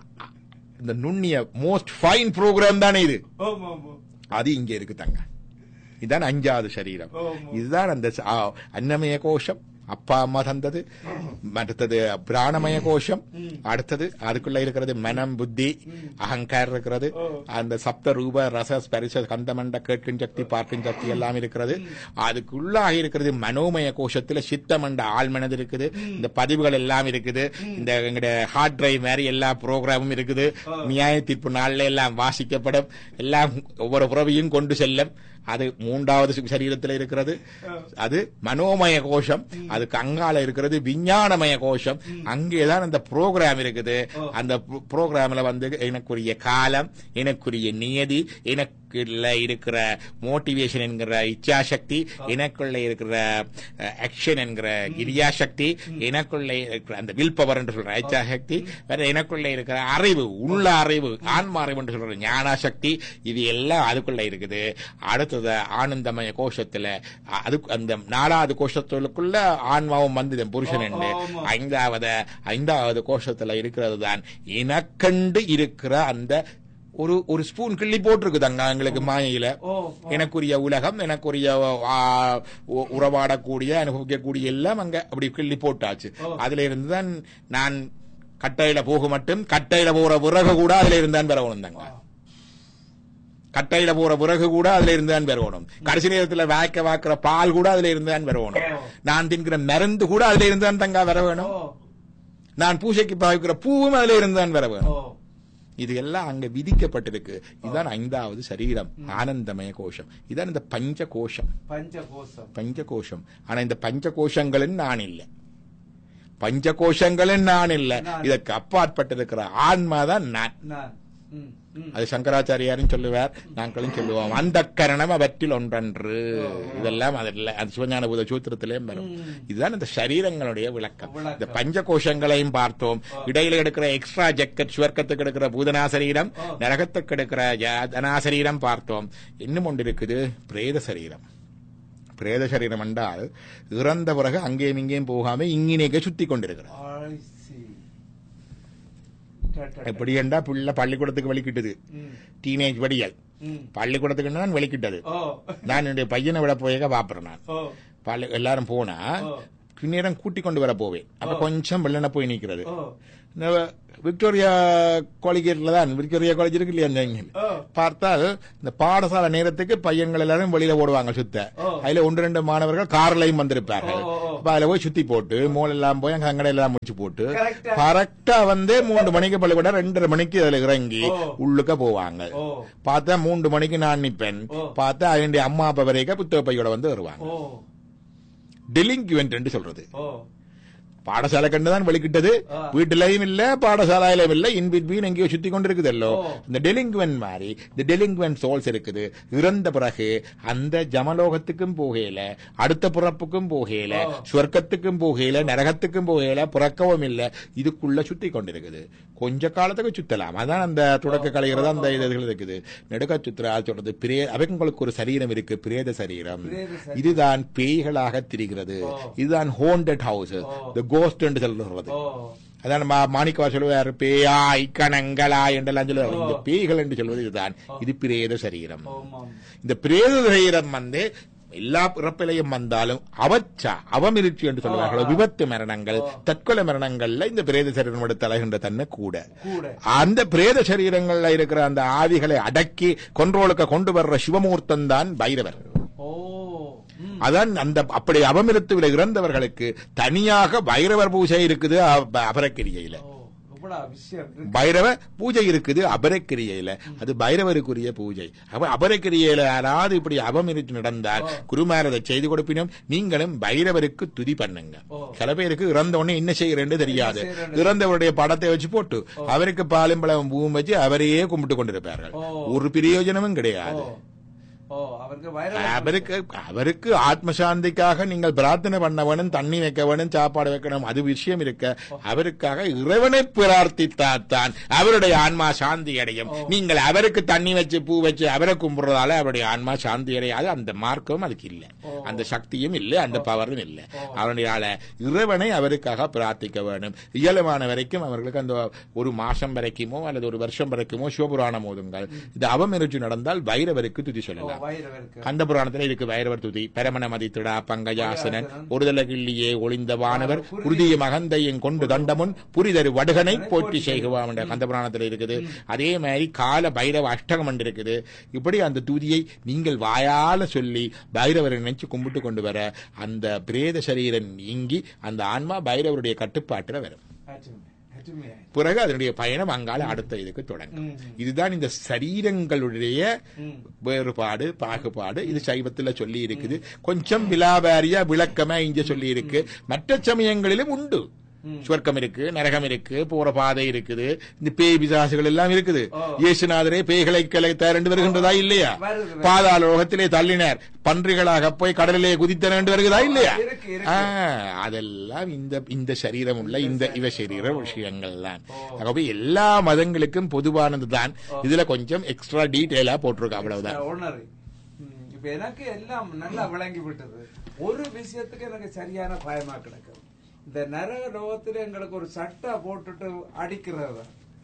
இந்த நுண்ணிய மோஸ்ட் ஃபைன் ப்ரோக்ராம் தானே இது
ஓமா ஓமா
அது இங்க இருக்கு தங்க இதுதான் அஞ்சாவது சரீரம்
ஆமா.
இதுதான் அந்த ச- ஆ, அன்னமய கோஷம் அப்பா அம்மா தந்தது அடுத்தது பிராணமய கோஷம் அடுத்தது அதுக்குள்ள இருக்கிறது மனம் புத்தி அகங்காரம் இருக்கிறது அந்த சப்த ரூப ரச ஸ்பரிச கந்தமண்ட கேட்கும் சக்தி பார்க்கும் சக்தி எல்லாம் இருக்கிறது அதுக்குள்ளாக இருக்கிறது மனோமய கோஷத்துல சித்தமண்ட ஆழ்மனது இருக்குது இந்த பதிவுகள் எல்லாம் இருக்குது இந்த எங்களுடைய ஹார்ட் டிரைவ் மாதிரி எல்லா ப்ரோக்ராமும் இருக்குது நியாய தீர்ப்பு நாள்ல எல்லாம் வாசிக்கப்படும் எல்லாம் ஒவ்வொரு புறவையும் கொண்டு செல்லும் அது மூன்றாவது சு- சரீரத்தில் இருக்கிறது அது மனோமய கோஷம் அதுக்கு அங்கால இருக்கிறது விஞ்ஞானமய கோஷம் அங்கேதான் அந்த ப்ரோக்ராம் இருக்குது அந்த ப்ரோக்ராம்ல வந்து எனக்குரிய காலம் எனக்குரிய நியதி எனக்குள்ள இருக்கிற மோட்டிவேஷன் என்கிற இச்சாசக்தி எனக்குள்ள இருக்கிற ஆக்ஷன் என்கிற கிரியாசக்தி எனக்குள்ள இருக்கிற அந்த வில் பவர் என்று சொல்ற இச்சாசக்தி வேற எனக்குள்ள இருக்கிற அறிவு உள்ள அறிவு ஆன்ம அறிவு என்று சொல்ற ஞானாசக்தி இது எல்லாம் அதுக்குள்ள இருக்குது அடுத்தது ஆனந்தமய கோஷத்துல அது அந்த நாலாவது கோஷத்துக்குள்ள ஆன்மாவும் வந்து புருஷன் என்று
ஆமா.
ஐந்தாவது ஐந்தாவது கோஷத்துல இருக்கிறது தான் எனக்கண்டு இருக்கிற அந்த ஒரு ஒரு ஸ்பூன் கிள்ளி போட்டிருக்குதாங்க எங்களுக்கு மாயையில
ஓ
எனக்குரிய உலகம் எனக்குரிய ஆ, உ- உறவாடக்கூடிய அனுபவிக்கக்கூடிய எல்லாம் அங்க அப்படி கிள்ளி போட்டாச்சு அதுல இருந்து தான் நான் கட்டையில போக மட்டும் கட்டையில போற விறகு கூட அதுல இருந்தான் பெறணும் தாங்க கட்டையில போற விறகு கூட அதுல இருந்தான் பெறணும் கடைசி நேரத்துல வாய்க்க வாக்குற பால் கூட அதுல இருந்தான் பெறணும் நான் தின்கிற மருந்து கூட அதுல இருந்தான் தங்கா வர வேணும்
ஓ
நான் பூஜைக்கு பாவிக்கிற பூவும் அதுல இருந்தான் வர வேணும்
ஓ
இது எல்லாம் அங்க விதிக்கப்பட்டிருக்கு இதுதான் ஐந்தாவது சரீரம் ஆனந்தமய கோஷம் இதான் இந்த பஞ்ச கோஷம்
பஞ்சகோசம்
பஞ்ச கோஷம் ஆனா இந்த பஞ்ச கோஷங்களும் நான் இல்லை பஞ்ச கோஷங்களும் நான் இல்லை
நான்.
இதற்கு அப்பாற்பட்டிருக்கிற ஆன்மா தான் நான்
நான் ம் ம்
அது சங்கராச்சாரியாரும் சொல்லுவார் நாங்களும் சொல்லுவோம் அந்த கரணம் அவற்றில் ஒன்றன்று இதெல்லாம் அதில் அது சிவஞான பூத சூத்திரத்திலேயும் வரும் இதுதான் இந்த சரீரங்களுடைய விளக்கம்
விளக்கம்.
இந்த பஞ்ச கோஷங்களையும் பார்த்தோம் இடையில எடுக்கிற எக்ஸ்ட்ரா ஜக்கெட் சுவர்க்கத்துக்கு எடுக்கிற பூதனா சரீரம் நரகத்துக்கு எடுக்கிற ஜனா சரீரம் பார்த்தோம் இன்னும் ஒன்று இருக்குது பிரேத சரீரம் பிரேத சரீரம் என்றால் இறந்த பிறகு அங்கேயும் இங்கேயும் போகாம இங்கினேக்க சுத்தி கொண்டிருக்கிறது
I see.
எப்படி என்றா பிள்ளை பள்ளிக்கூடத்துக்கு வெளிக்கிட்டது
ம்.
டீனேஜ் வடிகள்
ம்.
பள்ளிக்கூடத்துக்கு தான் வெளிக்கிட்டது
ஓ
நான் என்னுடைய பையனை விட போயக பாப்புறேன் நான்
ஓ
பள்ளி எல்லாரும் போனா
ஓ.
நேரம் கூட்டி கொண்டு வர போவேன் அப்ப கொஞ்சம் வெள்ளன போய் நிக்கிறது
ஓ
இந்த விக்டோரியா காலேஜில் தான் விக்டோரியா காலேஜ் இருக்கு இல்லையா அந்த இங்க.
ஓ
பார்த்தால் இந்த பாடசாலை நேரத்துக்கு பையன்கள் எல்லாரும் வெளியில ஓடுவாங்க சுத்த
ஓ.
அதுல ஒன்று ரெண்டு மாணவர்கள் கார்லயும் வந்திருப்பார்கள்
ஓ, ஓ, ஓ.
அப்ப அதுல போய் சுத்தி போட்டு மோல் எல்லாம் போய் அங்க அங்கடை எல்லாம் முடிச்சு போட்டு
Correct ஆ.
கரெக்டா வந்து மூன்று மணிக்கு பள்ளிக்கூடம் ரெண்டரை மணிக்கு அதுல இறங்கி
ஓ.
உள்ளுக்க போவாங்க
ஓ
பார்த்தா மூன்று மணிக்கு நான் நிப்பேன்
ஓ.
பார்த்தா அவனுடைய அம்மா அப்பா வரைக்கும் புத்தக பையோட வந்து வருவாங்க
ஓ
டெலிங்க்யூவன்ட் சொல்றது
ஓ
பாடசாலை கண்டுதான் வெளிக்கிட்டது
ஆ.
வீட்டிலையும் இல்ல பாடசாலையிலும் இல்ல இன் பிட்வீன் எங்கேயோ சுத்தி கொண்டிருக்குதல்லோ
ஓ.
இந்த டெலிங்குவன் மாதிரி இந்த டெலிங்குவன் சோல்ஸ் இருக்குது இறந்த பிறகு அந்த ஜமலோகத்துக்கும் போகையில அடுத்த பிறப்புக்கும் போகையில
ஓ.
சொர்க்கத்துக்கும் போகையில நரகத்துக்கும் போகையில பிறக்கவும் இல்ல இதுக்குள்ள சுத்தி கொண்டிருக்குது கொஞ்ச காலத்துக்கு சுத்தலாம் அதான் அந்த தொடக்க கலைகிறது அந்த இதுகள் இருக்குது நெடுக்க சுத்துறா சொல்றது பிரே அவங்களுக்கு ஒரு சரீரம் இருக்கு பிரேத சரீரம்
பிரேத சரீரம்.
இதுதான் பேய்களாக திரிகிறது
ஓ.
இதுதான் ஹோண்டட் ஹவுஸ்
ஓ.
த கோஸ்ட் என்று சொல்றது
ஓ
அதான் நம்ம மாணிக்கவா சொல்லுவார் பேயாய் கணங்களா என்றெல்லாம் சொல்லுவார் இந்த பேய்கள் என்று சொல்வது இதுதான் இது பிரேத சரீரம்
ஓமாம்
இந்த பிரேத சரீரம் வந்து எல்லா பிறப்பிலையும் வந்தாலும் அவச்சா அவமிருச்சி என்று சொல்லுவார்கள் விபத்து மரணங்கள் தற்கொலை மரணங்கள்ல இந்த பிரேத சரீரம் எடுத்து அலைகின்ற தன்மை கூட
கூட
அந்த பிரேத சரீரங்கள்ல இருக்கிற அந்த ஆவிகளை அடக்கி கொன்றோளுக்க கொண்டு வர்ற சிவமூர்த்தம் தான் பைரவர்
ஓ ம்.
அதான் அந்த அப்படி அவமிருத்துவில இறந்தவர்களுக்கு தனியாக பைரவர் பூஜை இருக்குது அப- அபரக்கிரியையில
ஓ எப்படா விஷயம் இருக்கு.
பைரவ பூஜை இருக்குது அபரக்கிரியையில அது பைரவருக்குரிய பூஜை அப்ப அபரக்கிரியையில யாராவது இப்படி அவமிருத்து நடந்தால் குருமாரதை செய்து கொடுப்பினும் நீங்களும் பைரவருக்கு துதி பண்ணுங்க
ஓ.
சில பேருக்கு இறந்த உடனே என்ன செய்யறேன்னு தெரியாது
செய்யறேன்னு
இறந்தவருடைய படத்தை வச்சு போட்டு அவருக்கு பாலும் பழம் பூவும் வச்சு அவரையே கும்பிட்டு கொண்டிருப்பார்கள்
ஓ.
ஒரு பிரயோஜனமும்
ஓ
கிடையாது
ஓ அவருக்கு வைரல்
அவருக்கு அவருக்கு ஆத்ம சாந்திக்காக நீங்கள் பிரார்த்தனை பண்ண வேணும் தண்ணி வைக்க வேணும் சாப்பாடு வைக்கணும் அது விஷயம் இருக்க அவருக்காக இறைவனை பிரார்த்தித்தாத்தான் அவருடைய ஆன்மா சாந்தி அடையும் நீங்கள் அவருக்கு தண்ணி வச்சு பூ வச்சு அவரை கும்பிடுறதால அவருடைய ஆன்மா சாந்தி அடையாது அந்த மார்க்கம் அதுக்கு இல்ல அந்த சக்தியும் இல்லை அந்த பவரும் இல்லை அவருடைய இறைவனை அவருக்காக பிரார்த்திக்க வேணும் இயலுமான வரைக்கும் அவர்களுக்கு அந்த ஒரு மாசம் வரைக்குமோ அல்லது ஒரு வருஷம் வரைக்குமோ சிவபுராணம் ஓதுங்கள் இது அவமிருச்சு நடந்தால் பைரவருக்கு துதி சொல்லலாம்
வைரல் இருக்கு
அந்த புராணத்துல இருக்கு வைரவர் துதி பரமன மதித்திடா பங்கஜாசனன் ஒருதல கிள்ளியே ஒளிந்த வானவர் உறுதிய மகந்தையும் கொண்டு தண்டமுன் புரிதரு வடுகனை போற்றி செய்குவாம் என்ற கந்த புராணத்துல இருக்குது அதே மாதிரி கால பைரவ அஷ்டகம் என்று இருக்குது இப்படி அந்த துதியை நீங்கள் வாயால சொல்லி பைரவரை நினைச்சு கும்பிட்டு கொண்டு வர அந்த பிரேத சரீரம் நீங்கி அந்த ஆன்மா பைரவருடைய கட்டுப்பாட்டுல வரும்
அருமை, அருமையா.
பிறகு அதனுடைய பயணம் அங்கால அடுத்த இதுக்கு தொடங்கும்
ம்.
இதுதான் இந்த சரீரங்களுடைய
ம்.
வேறுபாடு பாகுபாடு இது சைவத்துல சொல்லி இருக்குது கொஞ்சம் விலாபாரியா விளக்கமா இங்க சொல்லி இருக்கு மற்ற சமயங்களிலும் உண்டு சுவர்க்கம் இருக்கு நரகம் இருக்கு போற பாதை இருக்குது இந்த பேய் பிசாசுகள் எல்லாம் இருக்குது
ஓ.
இயேசுநாதரே பேய்களை கலைத்தார் என்று வருகின்றதா இல்லையா
வருது, வருது.
பாதாள லோகத்திலே தள்ளினார் பன்றிகளாக போய் கடலிலே குதித்தனர் என்று வருகிறதா இல்லையா
இருக்கு, இருக்கு.
ஆ, அதெல்லாம் இந்த இந்த சரீரம் உள்ள இந்த இவ சரீர விஷயங்கள் தான் ஆகவே எல்லா மதங்களுக்கும் பொதுவானது தான் இதுல கொஞ்சம் எக்ஸ்ட்ரா டீட்டெயிலா போட்டிருக்கு அவ்வளவுதான்
உணரு ம், இப்ப எனக்கு எல்லாம் நல்லா விளங்கி விட்டது ஒரு விஷயத்துக்கு எனக்கு சரியான பயமா கிடக்குது இந்த நரக லோகத்துல எங்களுக்கு ஒரு சட்டை போட்டுட்டு அடிக்கிறது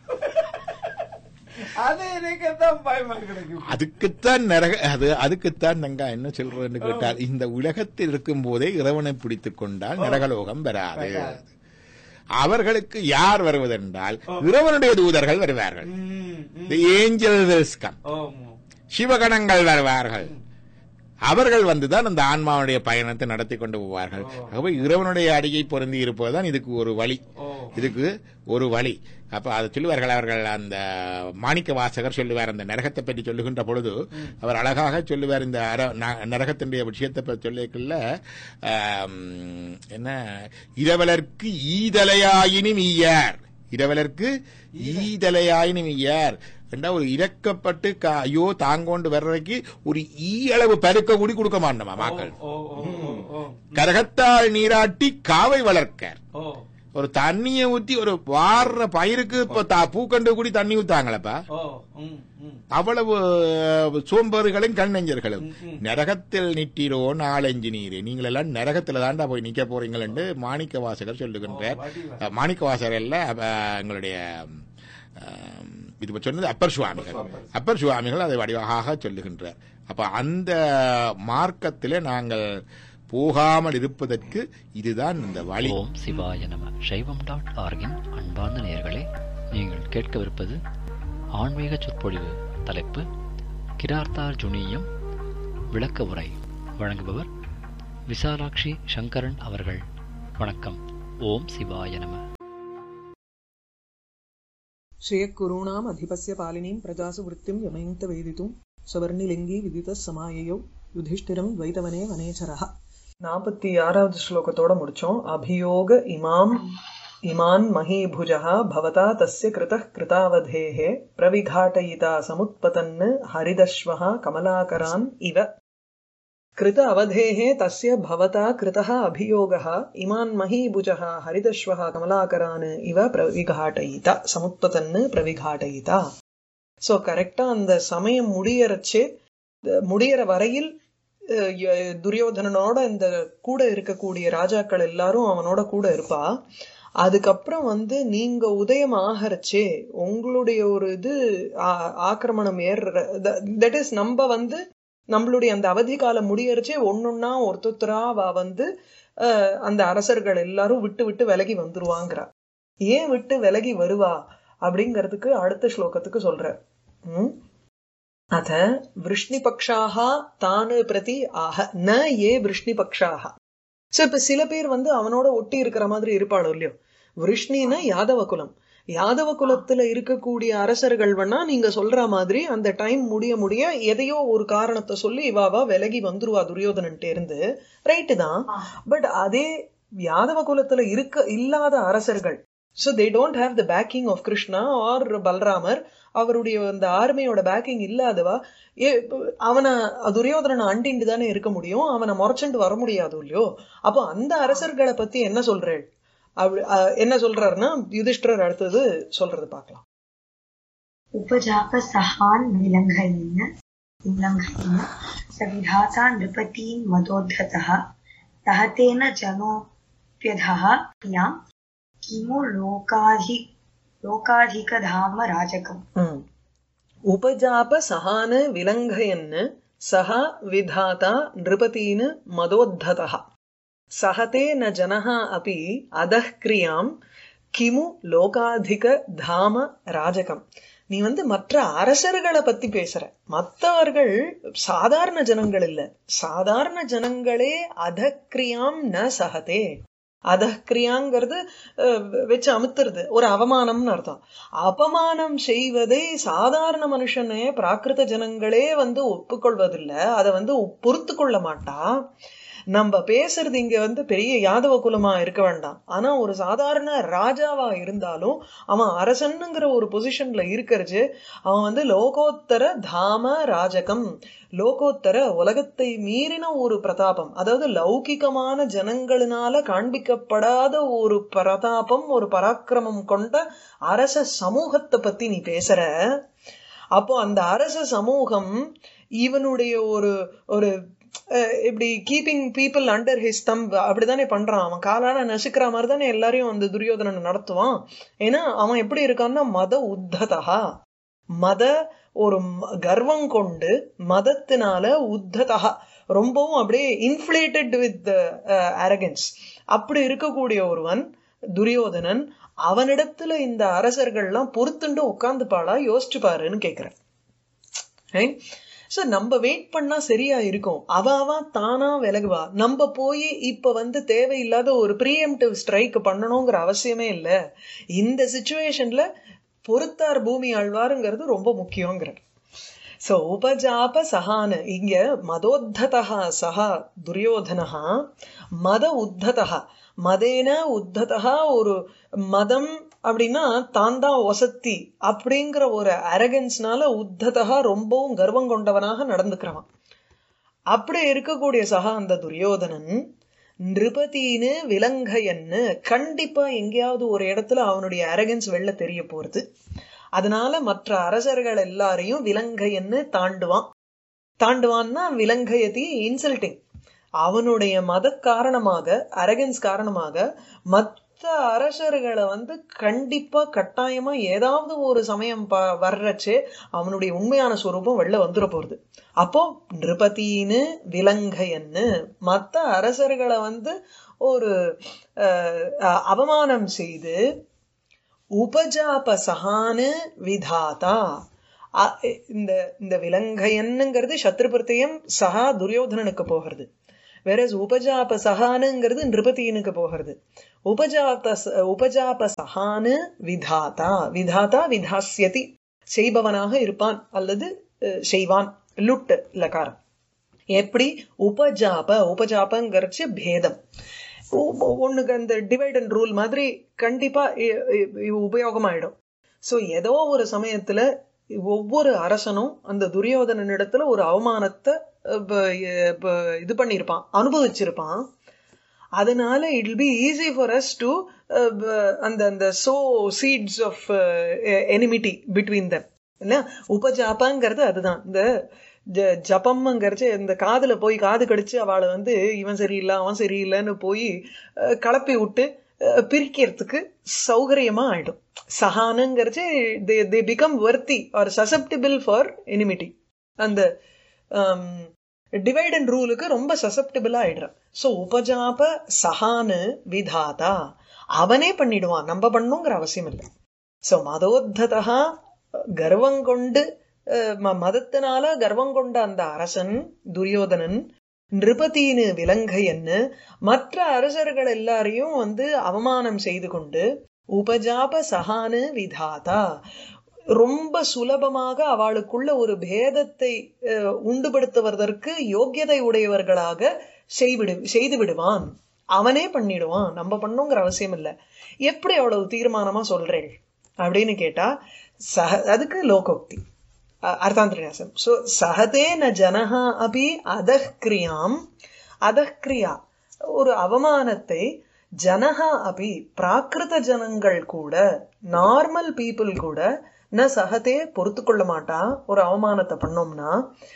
அது எனக்கு தான் பயமா கிடக்கு
அதுக்குத்தான் நரக அது அதுக்குத்தான் நாங்க என்ன சொல்றோம்னு கேட்டால் இந்த உலகத்தில் இருக்கும் போதே இறைவனை பிடித்துக் கொண்டால் நரகலோகம் வராது
வராது.
அவர்களுக்கு யார் வருவதென்றால் இறைவனுடைய தூதர்கள் வருவார்கள்
ம், ம்.
The angels come.
ஆமா.
சிவகணங்கள் வருவார்கள் அவர்கள் வந்துதான் அந்த ஆன்மாவுடைய பயணத்தை நடத்தி கொண்டு போவார்கள் ஆகவே இறைவனுடைய அடியை பொருந்தி இருப்பதுதான் இதுக்கு ஒரு வழி
ஓ.
இதுக்கு ஒரு வழி அப்ப அதை சொல்லுவார்கள் அவர்கள் அந்த மாணிக்க வாசகர் சொல்லுவார் அந்த நரகத்தை பற்றி சொல்லுகின்ற பொழுது அவர் அழகாக சொல்லுவார் இந்த அர- ந- நரகத்தினுடைய விஷயத்தை பற்றி சொல்லிக்கல என்ன இரவலர்க்கு ஈதலையாயினும் ஈயார் இரவலர்க்கு ஈதலையாயினும் ஈயார் ரெண்டா ஒரு இறக்கப்பட்டு க- ஐயோ தாங்கொண்டு வர்றதுக்கு ஒரு ஈ அளவு பருக்க கூடி கொடுக்க மாட்டோமா மக்கள்
ஓ, ஓ, ஓ, ஓ.
கரகத்தால் நீராட்டி காவை வளர்க்க
ஓ.
ஒரு தண்ணிய ஊத்தி ஒரு வாடுற பயிருக்கு இப்ப தா- பூக்கண்டு கூடி தண்ணி ஊத்தாங்களப்பா
ஓ. ம், ம்.
அவ்வளவு அஹ், சோம்பேறிகளும் கண்ணெஞ்சர்களும்
ம்.
நரகத்தில் நிட்டீரோ நாலஞ்சு நீர் நீங்கள் எல்லாம் நரகத்துல தாண்டா போய் நிக்க போறீங்கள் என்று மாணிக்க வாசகர் சொல்லுகின்றார்
ஓ, வடிவா.
அஹ், மாணிக்க வாசகர் இல்ல அஹ், எங்களுடைய ஆம், இது இப்ப சொன்னது அப்பர் சுவாமிகள் அப்பர் சுவாமிகள் அதை வடிவாக சொல்லுகின்றார் அப்ப அந்த மார்க்கத்திலே நாங்கள் போகாமல் இருப்பதற்கு இதுதான் இந்த வழி
ஓம் சிவாய நம சைவம் டாட் ஆர்கின் அன்பார்ந்த நேயர்களே நீங்கள் கேட்கவிருப்பது ஆன்மீக சொற்பொழிவு தலைப்பு கிரார்த்தார் ஜுனியம் விளக்க உரை வழங்குபவர் விசாலாட்சி சங்கரன் அவர்கள் வணக்கம் ஓம் சிவாய நம
श्रियःकुरूणाम् अधिपस्य पालिनीं प्रजासु वृत्तिं यमयन्त वेदितुं सवर्णिलिङ्गी विदितः समाययौ யுதிஷ்டிரம் துவைதவனே வனேச்சரः நாற்பத்தி ஆறாவது ஸ்லோகத்தோட முடிச்சோம் அபியோக இமாம் இமான் மகீபுஜः பவதா தஸ்ய கிருதः கிருதாவதேः பிரவிघाटयिता समुत्पतन् हरिदश्वः कमलाकरान् इव कृत अवधेः तस्य भवता कृतः अभियोगः इमान् महीभुजः हरिदश्वः कमलाकरान् इव प्रविघाटयिता समुत्पतन् प्रविघाटयिता ஸோ கரெக்டாக அந்த சமயம் முடியறச்சே அஹ் முடியற வரையில் அஹ் ய- துரியோதனனோட இந்த கூட இருக்கக்கூடிய ராஜாக்கள் எல்லாரும் அவனோட கூட இருப்பா அதுக்கப்புறம் வந்து நீங்க உதயம் ஆகறச்சே உங்களுடைய ஒரு இது ஆ- ஆக்கிரமணம் ஏறுற தட் இஸ் நம்ம வந்து நம்மளுடைய அந்த அவதி காலம் முடியறச்சே ஒன்னொன்னா ஒருத்தொத்தரா அவ வந்து அஹ், அந்த அரசர்கள் எல்லாரும் விட்டு விட்டு விலகி வந்துருவாங்கிறா ஏன் விட்டு விலகி வருவா அப்படிங்கிறதுக்கு அடுத்த ஸ்லோகத்துக்கு சொல்ற ம் அத விருஷ்ணிபக்ஷாக தானு பிரதி ஆக ந ஏ விருஷ்ணிபக்ஷாக சோ இப்ப சில பேர் வந்து அவனோட ஒட்டி இருக்கிற மாதிரி இருப்பாளோ இல்லையோ விருஷ்ணின்னா யாதவ குலம் யாதவ குலத்துல இருக்கக்கூடிய அரசர்கள் வேணா நீங்க சொல்ற மாதிரி அந்த டைம் முடிய முடிய எதையோ ஒரு காரணத்தை சொல்லி இவாவா விலகி வந்துருவா துரியோதனன்ட்டு இருந்து ரைட்டு தான் பட் அதே யாதவ குலத்துல இருக்க இல்லாத அரசர்கள் so they don't have the backing of Krishna or பல்ராமர் அவருடைய அந்த ஆர்மியோட பேக்கிங் இல்லாதவா ஏ அவனை துரியோதனனை அண்டிண்டு தானே இருக்க முடியும் அவனை முறைச்சுண்டு வர முடியாது இல்லையோ அப்போ அந்த அரசர்களை பத்தி என்ன சொல்றேன் அப்படி அஹ், என்ன சொல்றாருன்னா யுதிஷ்டர் அடுத்தது சொல்றது பார்க்கலாம்
उपजापसहान् विलङ्घयेन उल्लङ्घयेन स विधाता नृपतीन् मदोद्धतः दहतेन जनोऽप्यधः प्रियां किमु लोकाधि लोकाधिकधाम राजकम्
ம். உபஜாப சகான விலங்கயன் சஹ விதாதா நிருபதீன் மதோத்ததः சஹதே ந ஜனः अपि அதः கிரியாம் கிமு லோகாதிக தாம ராஜகம் நீ வந்து மற்ற அரசர்களை பத்தி பேசுற மற்றவர்கள் சாதாரண ஜனங்கள் இல்ல சாதாரண ஜனங்களே அதக்கிரியாம் ந சகதே அதக்கிரியாங்கிறது அஹ், வச்சு அமுத்துறது ஒரு அவமானம்னு அர்த்தம் அபமானம் செய்வதை சாதாரண மனுஷனே பிராகிருத ஜனங்களே வந்து ஒப்புக்கொள்வதில்லை அதை வந்து பொறுத்து கொள்ள மாட்டா நம்ம பேசுறது இங்க வந்து பெரிய யாதவ குலமா இருக்க வேண்டாம் ஆனா ஒரு சாதாரண ராஜாவா இருந்தாலும் அவன் அரசனுங்கிற ஒரு பொசிஷன்ல இருக்கிறச்சு அவன் வந்து லோகோத்தர தாம ராஜகம் லோகோத்தர உலகத்தை மீறின ஒரு பிரதாபம் அதாவது லௌகிகமான ஜனங்களினால காண்பிக்கப்படாத ஒரு பிரதாபம் ஒரு பராக்கிரமம் கொண்ட அரச சமூகத்தை பத்தி நீ பேசுற அப்போ அந்த அரச சமூகம் இவனுடைய ஒரு ஒரு அஹ், இப்படி keeping people under his thumb அப்படிதானே பண்றான் அவன் காலால நசுக்கிற மாதிரி தானே எல்லாரையும் அந்த துரியோதனன் நடத்துவான் ஏன்னா அவன் எப்படி இருக்கான்னா மத உத்ததா மத ஒரு ம- கர்வம் கொண்டு மதத்தினால உத்ததா ரொம்பவும் அப்படியே இன்ஃபிளேட்டட் வித் அரகன்ஸ் அப்படி இருக்கக்கூடிய ஒருவன் துரியோதனன் அவனிடத்துல இந்த அரசர்கள்லாம் பொறுத்துண்டு உட்காந்துப்பாளா யோசிச்சு பாருன்னு கேக்குறேன் சோ நம்ம வெயிட் பண்ணா சரியா இருக்கும் அவ அவ தானா விலகுவா நம்ம போய் இப்ப வந்து தேவையில்லாத ஒரு ப்ரீஎம்டிவ் ஸ்ட்ரைக் பண்ணணுங்கிற அவசியமே இல்ல இந்த சுச்சுவேஷன்ல பொறுத்தார் பூமி ஆழ்வாருங்கிறது ரொம்ப முக்கியங்கிற சோ உபஜாப சகான இங்க மதோத்ததா சஹா துரியோதனஹா மத உத்ததா மதேன உத்ததா ஒரு மதம் அப்படின்னா தான் தான் ஒசத்தி அப்படிங்கிற ஒரு அரகன்ஸ்னால உத்ததா ரொம்பவும் கர்வம் கொண்டவனாக நடந்துக்கிறவன் அப்படி இருக்கக்கூடிய சகா அந்த துரியோதனன் நிருபதின்னு விலங்கையன்னு கண்டிப்பா எங்கேயாவது ஒரு இடத்துல அவனுடைய அரகன்ஸ் வெளில தெரிய போறது அதனால மற்ற அரசர்கள் எல்லாரையும் விலங்கையன்னு தாண்டுவான் தாண்டுவான்னா விலங்கயதி இன்சல்டிங் அவனுடைய மத காரணமாக அரகன்ஸ் காரணமாக மத் அரசர்களை வந்து கண்டிப்பா கட்டாயமா ஏதாவது ஒரு சமயம் ப- வர்றச்சே அவனுடைய உண்மையான ஸ்வரூபம் வெளில வந்துட போறது அப்போ நிருபதின்னு விலங்கையன்னு மத்த அரசர்களை வந்து ஒரு அஹ், அஹ், அவமானம் செய்து உபஜாபசகானு விதாதா அ- இந்த இந்த விலங்கையன்னுங்கிறது சத்ரு பிரத்யம் சகா துரியோதனனுக்கு போகிறது வேற உபஜாப சகானுங்கிறது நிருபதியனுக்கு போகிறது உபஜாப உபஜாப சகானு விதாதா விதாதா விதாஸ்யதி செய்பவனாக இருப்பான் அல்லது அஹ், செய்வான் லுட் லகாரம் எப்படி உபஜாப உபஜாபங்கிறச்சு பேதம் ஒ- ஒண்ணுக்கு அந்த டிவைட் அண்ட் ரூல் மாதிரி கண்டிப்பா இ- இ- இ- உபயோகமாயிடும் சோ ஏதோ ஒரு சமயத்துல ஒவ்வொரு அரசனும் அந்த துரியோதனனிடத்துல ஒரு அவமானத்தை அஹ், ப- எ- ப- இது பண்ணியிருப்பான் அனுபவிச்சிருப்பான் அதனால it be easy for us to அந்த அந்த sow seeds of enmity between them இல்ல உபஜாப்பாங்கிறது அதுதான் இந்த ஜ- ஜபம்ங்கிறச்சு இந்த காதுல போய் காது கடிச்சு அவளை வந்து இவன் சரியில்லை அவன் சரியில்லைன்னு போய் அஹ், கிளப்பி விட்டு அஹ், பிரிக்கிறதுக்கு சௌகரியமா ஆயிடும் சஹானுங்கிறச்சு தே தே பிகம் வர்த்தி ஆர் சசப்டிபிள் ஃபார் எனிமிட்டி அந்த டிவைட் அண்ட் ரூலுக்கு ரொம்ப சசப்டிபிளா ஆயிடுறான் சோ உபஜாப சஹானு விதாதா அவனே பண்ணிடுவான் நம்ம பண்ணுங்கிற அவசியம் இல்லை சோ மதோத்ததா கர்வம் கொண்டு அஹ், ம- மதத்தினால கர்வம் கொண்ட அந்த அரசன் துரியோதனன் நிருபதினு விலங்கையன்னு மற்ற அரசர்கள் எல்லாரையும் வந்து அவமானம் செய்து கொண்டு உபஜாப சகானு விதாதா ரொம்ப சுலபமாக அவளுக்குள்ள ஒரு பேதத்தை அஹ், உண்டுபடுத்துவதற்கு யோக்கியதை உடையவர்களாக செய்விடு செய்து விடுவான் அவனே பண்ணிடுவான் நம்ம பண்ணுங்கிற அவசியம் இல்லை எப்படி அவ்வளவு தீர்மானமா சொல்றேள் அப்படின்னு கேட்டா சஹ அதுக்கு லோகோக்தி அ- அர்த்தாந்திரநியாசம் சோ சஹதே ந ஜனஹா அபி அதஹ்கிரியாம் அதஹ்கிரியா ஒரு அவமானத்தை ஜனஹா அபி பிராகிருத ஜனங்கள் கூட நார்மல் பீப்புள் கூட ந சஹதே பொறுத்து கொள்ள மாட்டா ஒரு அவமானத்தை பண்ணோம்னா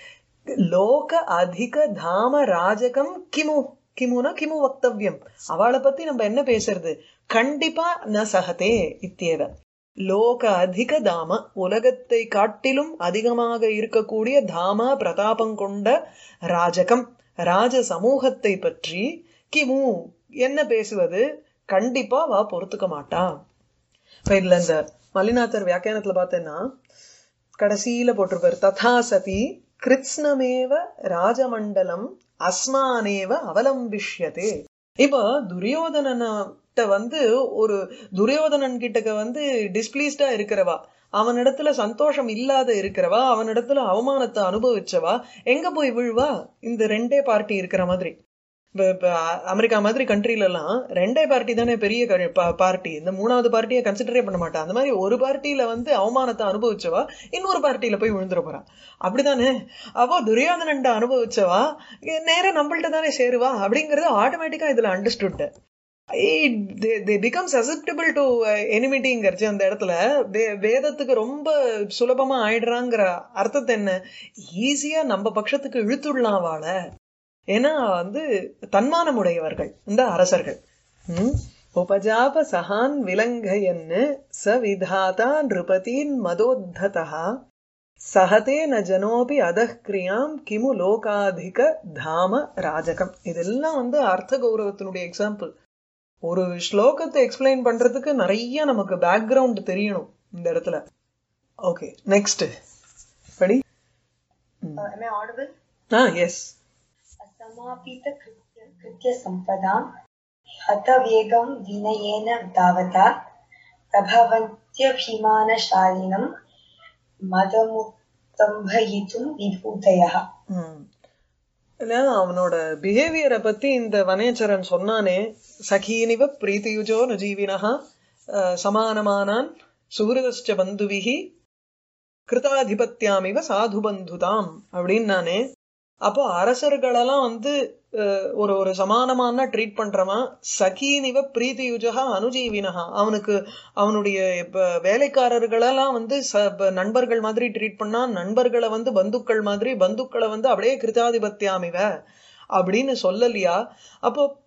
லோக அதிக தாம ராஜகம் கிமு கிமுனா கிமு வக்தவ்யம் அவளை பத்தி நம்ம என்ன பேசுறது கண்டிப்பா ந சஹதே இத்தியவ லோக அதிக தாம உலகத்தை காட்டிலும் அதிகமாக இருக்கக்கூடிய தாம பிரதாபம் கொண்ட ராஜகம் ராஜ சமூகத்தை பற்றி கிமு என்ன பேசுவது கண்டிப்பா வா பொறுத்துக்க மாட்டா இப்ப இதுல இந்த மல்லிநாதர் வியாக்கியானத்துல பார்த்தேன்னா கடைசியில போட்டிருப்பாரு ததா சதி கிருத்ஸ்னமேவ ராஜமண்டலம் அஸ்மானேவ அவலம்பிஷ்யதே இப்போ துரியோதனன்ட்ட வந்து ஒரு துரியோதனன் கிட்டக்க வந்து டிஸ்பிளீஸ்டா இருக்கிறவா அவனிடத்துல சந்தோஷம் இல்லாத இருக்கிறவா அவனிடத்துல அவமானத்தை அனுபவிச்சவா எங்க போய் விழுவா இந்த ரெண்டே பார்ட்டி இருக்கிற மாதிரி இப்ப இப்ப அ- அமெரிக்கா மாதிரி கண்ட்ரில எல்லாம் ரெண்டே பார்ட்டி தானே பெரிய பார்ட்டி இந்த மூணாவது பார்ட்டியை கன்சிடரே பண்ண மாட்டா அந்த மாதிரி ஒரு பார்ட்டியில வந்து அவமானத்தை அனுபவிச்சவா இன்னொரு பார்ட்டியில போய் விழுந்துட போறா அப்படிதானே அப்போ துரியோதனன்ட்ட அனுபவிச்சவா இ- நேரா நம்மள்ட்ட தானே சேருவா அப்படிங்கறது ஆட்டோமேட்டிக்கா இதுல understood they become susceptible to எனிமிட்டிங்கிறச்சு அந்த இடத்துல வே- வேதத்துக்கு ரொம்ப சுலபமா ஆயிடுறாங்கிற அர்த்தத்தை என்ன ஈஸியா நம்ம பட்சத்துக்கு இழுத்துடலாம் வாழ ஏன்னா வந்து தன்மானம் உடையவர்கள் இந்த அரசர்கள் ம்? உபஜாப சகான் விலங்கயன்னு ச விதாதா நிருபதீன் மதோத்ததா சஹதே ந ஜனோபி அதஹ்கிரியாம் கிமு லோகாதிக தாம ராஜகம் இதெல்லாம் வந்து அர்த்த கௌரவத்தினுடைய எக்ஸாம்பிள் ஒரு ஸ்லோகத்தை எக்ஸ்பிளைன் பண்றதுக்கு நிறைய நமக்கு பேக்ரவுண்ட் தெரியணும் இந்த இடத்துல ஓகே நெக்ஸ்ட் படி
Uh, am I audible?
ஆ எஸ்
असमापित कृत्य कृत्यसम्पदां हतवेगं विनयेन तावता प्रभवन्त्यभिमानशालिनं मदमुत्तम्भयितुं विभूतयः
ம். இல்ல அவனோட பிஹேவியரை பத்தி இந்த வனேச்சரன் சொன்னானே சகீனிவ பிரீத்தியுஜோ நுஜீவினஹா அஹ், சமானமானான் சுகிருதஸ்ச பந்துவிஹி கிருதாதிபத்தியாமிவ சாது பந்துதாம் அப்படின்னு நானே அப்போ அரசர்களெல்லாம் வந்து அஹ், ஒரு ஒரு சமானமான ட்ரீட் பண்றவன் சகீனிவ பிரீத்தியுஜகா அனுஜீவினஹா அவனுக்கு அவனுடைய இப்ப வேலைக்காரர்களெல்லாம் வந்து ச- இப்ப நண்பர்கள் மாதிரி ட்ரீட் பண்ணா நண்பர்களை வந்து பந்துக்கள் மாதிரி பந்துக்களை வந்து அப்படியே கிருதாதிபத்தியாமிவ அப்படின்னு சொல்லலையா அப்போ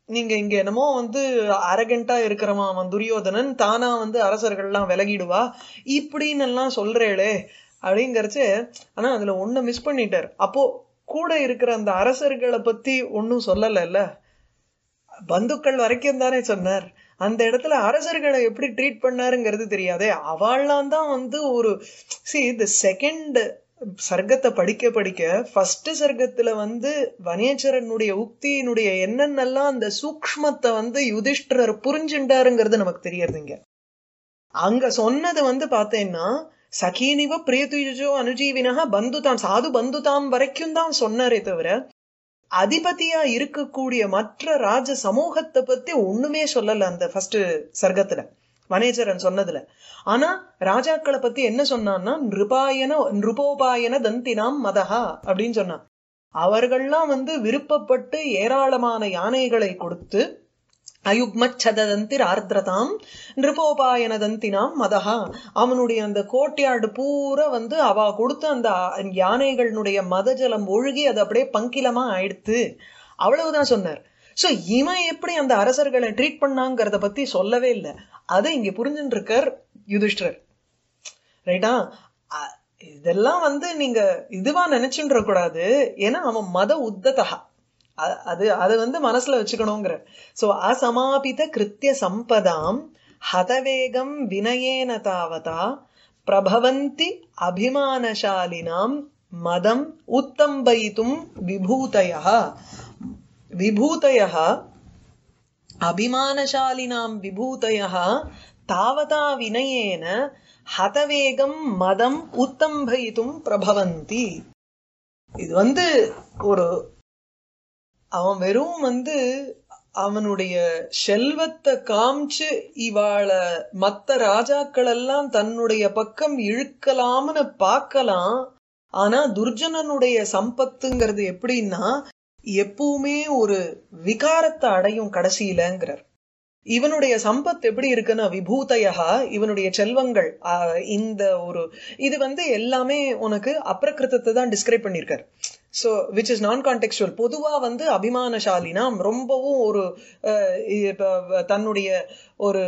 நீங்க இங்க என்னமோ வந்து அரகண்டா இருக்கிறவன் அவன் துரியோதனன் தானா வந்து அரசர்கள்லாம் விலகிடுவா இப்படின்னு எல்லாம் சொல்றேளே அப்படிங்கறச்சு ஆனா அதுல ஒண்ணு மிஸ் பண்ணிட்டார் அப்போ கூட இருக்கிற அந்த அரசர்களை பத்தி ஒன்னும் சொல்லலைல்ல பந்துக்கள் வரைக்கும் தானே சொன்னார் அந்த இடத்துல அரசர்களை எப்படி ட்ரீட் பண்ணாருங்கிறது தெரியாதே அவள்லாம் தான் வந்து ஒரு சி இந்த செகண்ட் சர்க்கத்தை படிக்க படிக்க ஃபர்ஸ்ட் சர்க்கத்துல வந்து வனேச்சரனுடைய உக்தியினுடைய என்னென்னலாம் அந்த சூக்ஷ்மத்தை வந்து யுதிஷ்டரர் புரிஞ்சுண்டாருங்கிறது நமக்கு தெரியறதுங்க அங்க சொன்னது வந்து பார்த்தேன்னா சகீனிவ பிரியதுஜோ அனுஜீவினக பந்துதாம் சாது பந்துதாம் வரைக்கும் தான் சொன்னாரே தவிர அதிபதியா இருக்கக்கூடிய மற்ற ராஜ சமூகத்தை பத்தி ஒண்ணுமே சொல்லல அந்த ஃபர்ஸ்ட் சர்க்கத்துல வனேச்சரன் சொன்னதுல ஆனா ராஜாக்களை பத்தி என்ன சொன்னான்னா நிருபாயன நிருபோபாயன தந்தினாம் மதஹா அப்படின்னு சொன்னான் அவர்கள்லாம் வந்து விருப்பப்பட்டு ஏராளமான யானைகளை கொடுத்து அயுக்மச்சதந்திர் ஆர்திரதாம் நிருபோபாயன தந்தினாம் மதஹா அவனுடைய அந்த கோட்டையாடு பூரா வந்து அவ கொடுத்த அந்த யானைகளுடைய மதஜலம் ஒழுகி அது அப்படியே பங்கிலமா ஆயிடுத்து அவ்வளவுதான் சொன்னார் சோ இவன் எப்படி அந்த அரசர்களை ட்ரீட் பண்ணாங்கிறத பத்தி சொல்லவே இல்லை அதை இங்க புரிஞ்சுட்டு இருக்கார் யுதிஷ்டர் ரைட்டா அ- இதெல்லாம் வந்து நீங்க இதுவா நினைச்சுட்டு கூடாது ஏன்னா அவன் மத உத்ததா அ- அது அது வந்து மனசுல வச்சுக்கணுங்கிற சோ அசமாபித கிருத்திய சம்பதாம் ஹதவேகம் வினயேன தாவதா பிரபவந்தி அபிமானசாலினாம் மதம் உத்தம்பயித்தும் விபூதயः விபூதயः அபிமானசாலினாம் விபூதயः தாவதா வினயேன ஹதவேகம் மதம் உத்தம்பயித்தும் பிரபவந்தி இது வந்து ஒரு அவன் வெறும் வந்து அவனுடைய செல்வத்தை காமிச்சு இவாள மத்த ராஜாக்கள் எல்லாம் தன்னுடைய பக்கம் இழுக்கலாம்னு பார்க்கலாம் ஆனா துர்ஜனனுடைய சம்பத்துங்கிறது எப்படின்னா எப்பவுமே ஒரு விகாரத்தை அடையும் கடைசியிலங்கிறார் இவனுடைய சம்பத் எப்படி இருக்குன்னா விபூதையா இவனுடைய செல்வங்கள் ஆஹ், இந்த ஒரு இது வந்து எல்லாமே உனக்கு அப்ரகிருத்தத்தை தான் டிஸ்கிரைப் பண்ணியிருக்காரு so which is non contextual பொதுவா வந்து அபிமானசாலினா ரொம்பவும் ஒரு அஹ், இப்ப தன்னுடைய ஒரு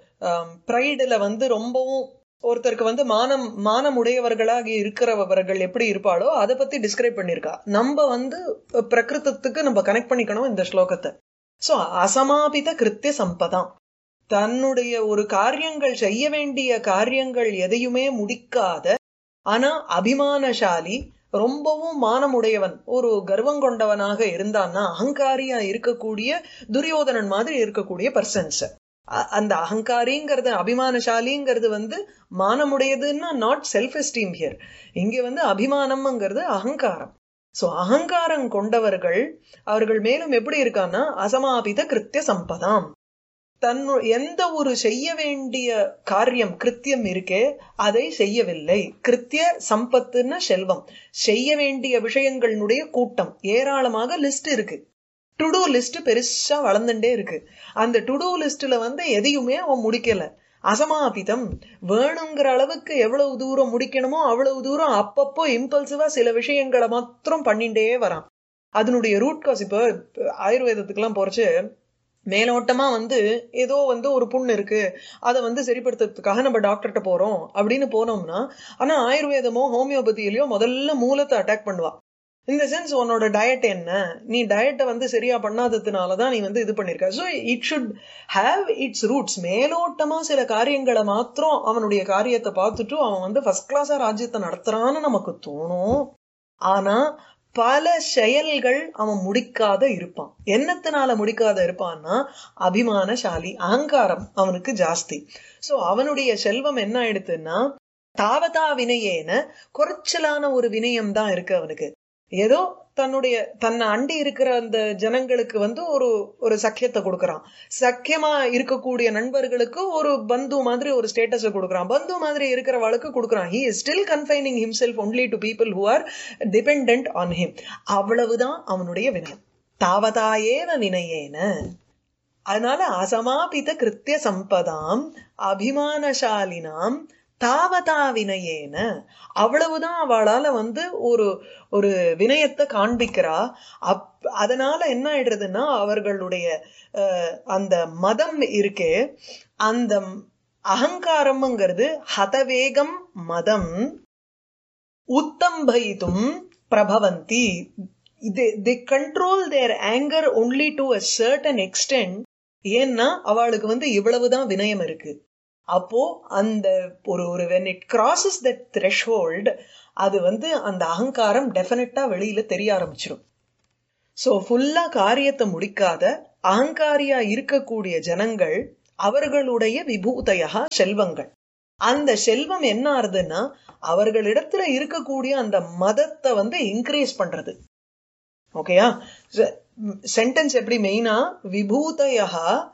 ப்ரைடுல வந்து ரொம்பவும் ஒருத்தருக்கு வந்து மானம் மானம் உடையவர்களாக இருக்கிறவர்கள் எப்படி இருப்பாளோ அதை பத்தி டிஸ்கிரைப் பண்ணியிருக்கா நம்ம வந்து பிரகிருதத்துக்கு நம்ம கனெக்ட் பண்ணிக்கணும் இந்த ஸ்லோகத்தை சோ அசமாபித கிருத்திய சம்பதாம் தன்னுடைய ஒரு காரியங்கள் செய்ய வேண்டிய காரியங்கள் எதையுமே முடிக்காத ஆனா அபிமானசாலி ரொம்பவும் மானமுடையவன் ஒரு கர்வம் கொண்டவனாக இருந்தான்னா அகங்காரியா இருக்கக்கூடிய துரியோதனன் மாதிரி இருக்கக்கூடிய பர்சன்ஸ் அந்த அகங்காரிங்கிறது அபிமானசாலிங்கிறது வந்து மானமுடையதுன்னா நாட் செல்ஃப் எஸ்டீம் ஹியர் இங்க வந்து அபிமானம்ங்கிறது அகங்காரம் சோ அகங்காரம் கொண்டவர்கள் அவர்கள் மேலும் எப்படி இருக்கான்னா அசமாபித கிருத்திய சம்பதாம் தன்னு எந்த ஒரு செய்ய வேண்டிய காரியம் கிருத்தியம் இருக்கே அதை செய்யவில்லை கிருத்திய சம்பத்துன்னா செல்வம் செய்ய வேண்டிய விஷயங்களுடைய கூட்டம் ஏராளமாக லிஸ்ட் இருக்கு டு டூ லிஸ்ட் பெருசா வளர்ந்துட்டே இருக்கு அந்த டு டூ லிஸ்ட்ல வந்து எதையுமே அவன் முடிக்கல அசமாபிதம் வேணுங்கிற அளவுக்கு எவ்வளவு தூரம் முடிக்கணுமோ அவ்வளவு தூரம் அப்பப்போ இம்பல்சிவா சில விஷயங்களை மாத்திரம் பண்ணிட்டே வரான் அதனுடைய ரூட் காஸ் இப்போ ஆயுர்வேதத்துக்கெல்லாம் போறச்சு மேலோட்டமா வந்து ஏதோ வந்து ஒரு புண்ணு இருக்கு அதை வந்து சரிப்படுத்துறதுக்காக நம்ம டாக்டர்கிட்ட போறோம் அப்படின்னு போனோம்னா ஆனா ஆயுர்வேதமோ ஹோமியோபதியிலயோ முதல்ல மூலத்தை அட்டாக் பண்ணுவா இந்த சென்ஸ் உன்னோட டயட் என்ன நீ டயட்டை வந்து சரியா பண்ணாததுனாலதான் நீ வந்து இது பண்ணிருக்க so it should have its roots மேலோட்டமா சில காரியங்களை மாத்திரம் அவனுடைய காரியத்தை பார்த்துட்டு அவன் வந்து ஃபர்ஸ்ட் கிளாஸா ராஜ்யத்தை நடத்துறான்னு நமக்கு தோணும் ஆனா பல செயல்கள் அவன் முடிக்காத இருப்பான் என்னத்தினால முடிக்காத இருப்பான்னா அபிமானசாலி அகங்காரம் அவனுக்கு ஜாஸ்தி சோ அவனுடைய செல்வம் என்ன ஆயிடுதுன்னா தாவதா வினையேன குறைச்சலான ஒரு வினயம் தான் இருக்கு அவனுக்கு ஏதோ தன்னுடைய தன்னை அண்டி இருக்கிற அந்த ஜனங்களுக்கு வந்து ஒரு ஒரு சக்கியத்தை கொடுக்கறான் சக்கியமா இருக்கக்கூடிய நண்பர்களுக்கு ஒரு பந்து மாதிரி ஒரு ஸ்டேட்டஸ் கொடுக்கறான் பந்து மாதிரி இருக்கிறவளுக்கு கொடுக்கறான் he is still confining himself only to people who are depend on him அவ்வளவுதான் அவனுடைய வினயம் தாவதாயேவ வினயேன அதனால அசமாபித கிருத்திய சம்பதாம் அபிமானசாலினாம் தாவதா வினயேன அவ்வளவுதான் அவளால வந்து ஒரு ஒரு வினயத்தை காண்பிக்கிறா அப் அதனால என்ன ஆயிடுறதுன்னா அவர்களுடைய அஹ், அந்த மதம் இருக்கே அந்த அகங்காரம்ங்கிறது ஹதவேகம் மதம் உத்தம்பயித்தும் பிரபவந்தி they control their anger only to a certain extent ஏன்னா அவளுக்கு வந்து இவ்வளவுதான் வினயம் இருக்கு அப்போ அந்த ஒரு ஒரு when it crosses that threshold அது வந்து அந்த அகங்காரம் டெஃபினட்டா வெளியில தெரிய ஆரம்பிச்சிடும் சோ ஃபுல்லா காரியத்தை முடிக்காத அகங்காரியா இருக்கக்கூடிய ஜனங்கள் அவர்களுடைய விபூதையா செல்வங்கள் அந்த செல்வம் என்ன ஆறுதுன்னா அவர்களிடத்துல இருக்கக்கூடிய அந்த மதத்தை வந்து இன்க்ரீஸ் பண்றது ஓகேயா சென்டென்ஸ் எப்படி மெயினா விபூதையா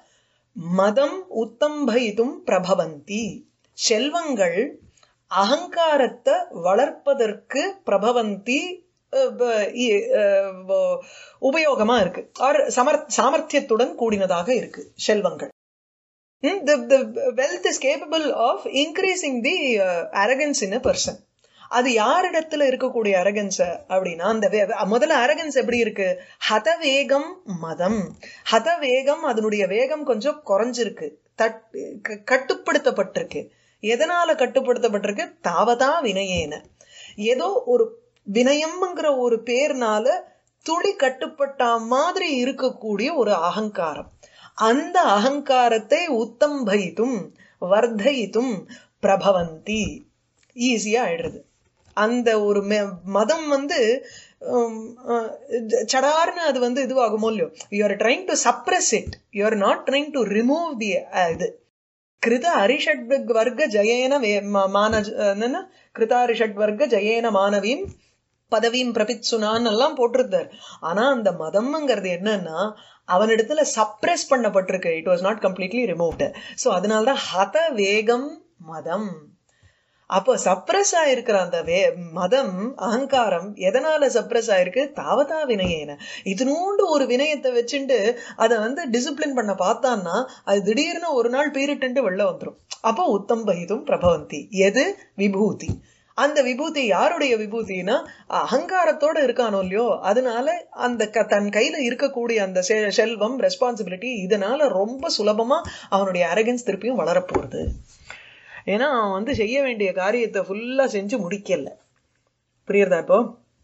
மதம் உத்தம்பயித்தும் பிரபவந்தி செல்வங்கள் அகங்காரத்தை வளர்ப்பதற்கு பிரபவந்தி அஹ், ப- இ- அஹ், வ- உபயோகமா இருக்கு ஆர் சமர் சாமர்த்தியத்துடன் கூடினதாக இருக்கு செல்வங்கள் Hmm? The, the wealth is capable of increasing the uh, arrogance in a person. அது யாரிடத்துல இருக்கக்கூடிய அரகன்ஸ் அப்படின்னா அந்த வே- முதல்ல அரகன்ஸ் எப்படி இருக்கு ஹதவேகம் மதம் ஹதவேகம் அதனுடைய வேகம் கொஞ்சம் குறைஞ்சிருக்கு தட் க- கட்டுப்படுத்தப்பட்டிருக்கு எதனால கட்டுப்படுத்தப்பட்டிருக்கு தாவதா வினயேன ஏதோ ஒரு வினயம்ங்கிற ஒரு பேர்னால துளி கட்டுப்பட்ட மாதிரி இருக்கக்கூடிய ஒரு அகங்காரம் அந்த அகங்காரத்தை உத்தம்பயித்தும் வர்த்தயித்தும் பிரபவந்தி ஈஸியா ஆயிடுறது அந்த ஒரு மெ- மதம் வந்து உம், அஹ், சடார்னு அது வந்து இதுவாகுமோ இல்லையோ you are trying to suppress it you are not trying to remove the இது கிருத அரிஷட் வர்க்க ஜயேன வே- ம- மான என்னன்னா கிருத அரிஷட் வர்க்க ஜயேன மானவீம் பதவியும் பிரபித்சுனான்னு எல்லாம் போட்டிருந்தார் ஆனா அந்த மதம்ங்கிறது என்னன்னா அவனிடத்துல சப்ரஸ் பண்ணப்பட்டிருக்கு it was not completely removed so அதனாலதான் ஹத வேகம் மதம் அப்போ சப்ரஸ் ஆயிருக்கிற அந்த வே மதம் அகங்காரம் எதனால சப்ரஸ் ஆயிருக்கு தாவதா வினயேன இதுனூண்டு ஒரு வினயத்தை வச்சுட்டு அதை வந்து டிசிப்ளின் பண்ண பார்த்தான்னா அது திடீர்னு ஒரு நாள் பீரிட்டு வெளில வந்துரும் அப்போ உத்தம்பகிதும் பிரபவந்தி எது விபூதி அந்த விபூதி யாருடைய விபூதினா அகங்காரத்தோட இருக்கானோ இல்லையோ அதனால அந்த க- தன் கையில இருக்கக்கூடிய அந்த செ- செல்வம் ரெஸ்பான்சிபிலிட்டி இதனால ரொம்ப சுலபமா அவனுடைய அரகன்ஸ் திருப்பியும் வளரப்போகுது ஏன்னா அவன் வந்து செய்ய வேண்டிய காரியத்தை ஃபுல்லா செஞ்சு முடிக்கல புரியுறதா இப்போ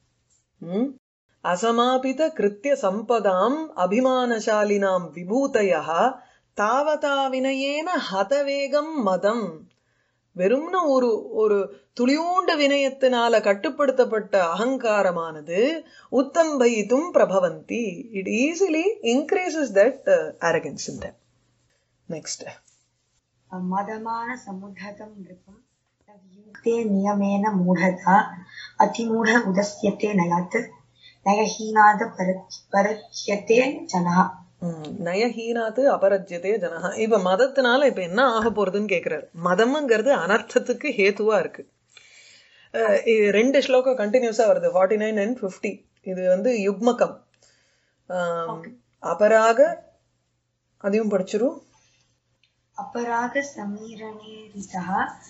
ம் அசமாபித கிருத்திய சம்பதாம் அபிமானசாலினாம் விபூதயா தாவதா வினயேன ஹதவேகம் மதம் வெறும்ன ஒரு ஒரு துளியூண்டு வினயத்தினால கட்டுப்படுத்தப்பட்ட அகங்காரமானது உத்தம்பயித்தும் பிரபவந்தி it easily increases that arrogance இந்த நெக்ஸ்ட்
मदमान समुद्धतं नृपं तद्युक्ते नियमेन मूढता अतिमूढ उदस्यते नयात् नयहीनाद परच- परच्यते जनः
ம், நயஹீனாத்து அபரஜ்யதே ஜனஹா இப்ப மதத்தினால இப்ப என்ன ஆக போறதுன்னு கேக்குறாரு மதம்ங்கிறது அனர்த்தத்துக்கு ஹேத்துவா இருக்கு அஹ் இது ரெண்டு ஸ்லோகம் கண்டினியூஸா வருது ஃபார்ட்டி நைன் அண்ட் ஃபிஃப்டி இது வந்து யுக்மகம் ஆம், அபராக அதையும் படிச்சிரும்
अपरागसमीरणेरितः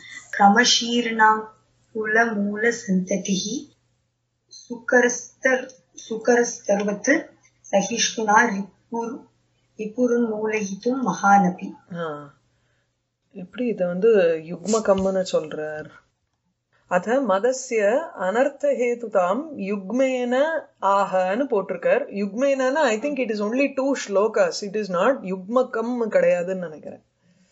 क्रमशीर्णाङ्कुलमूलसन्ततिः सुकरस्तर् सुकरस्तर्वत् सहिष्णुना रिपुर् रिपुरुन्मूलयितुं महानपि
ஆ. எப்படி இத வந்து யுக்மகம்னு சொல்றார் அத மதஸ்ய அனர்த்த ஹேதுதாம் யுக்மேன ஆஹன்னு போட்டிருக்கார் யுக்மேனா I think it is only two ஸ்லோகாஸ் இட் இஸ் நாட் யுக்மகம் கிடையாதுன்னு நினைக்கிறேன்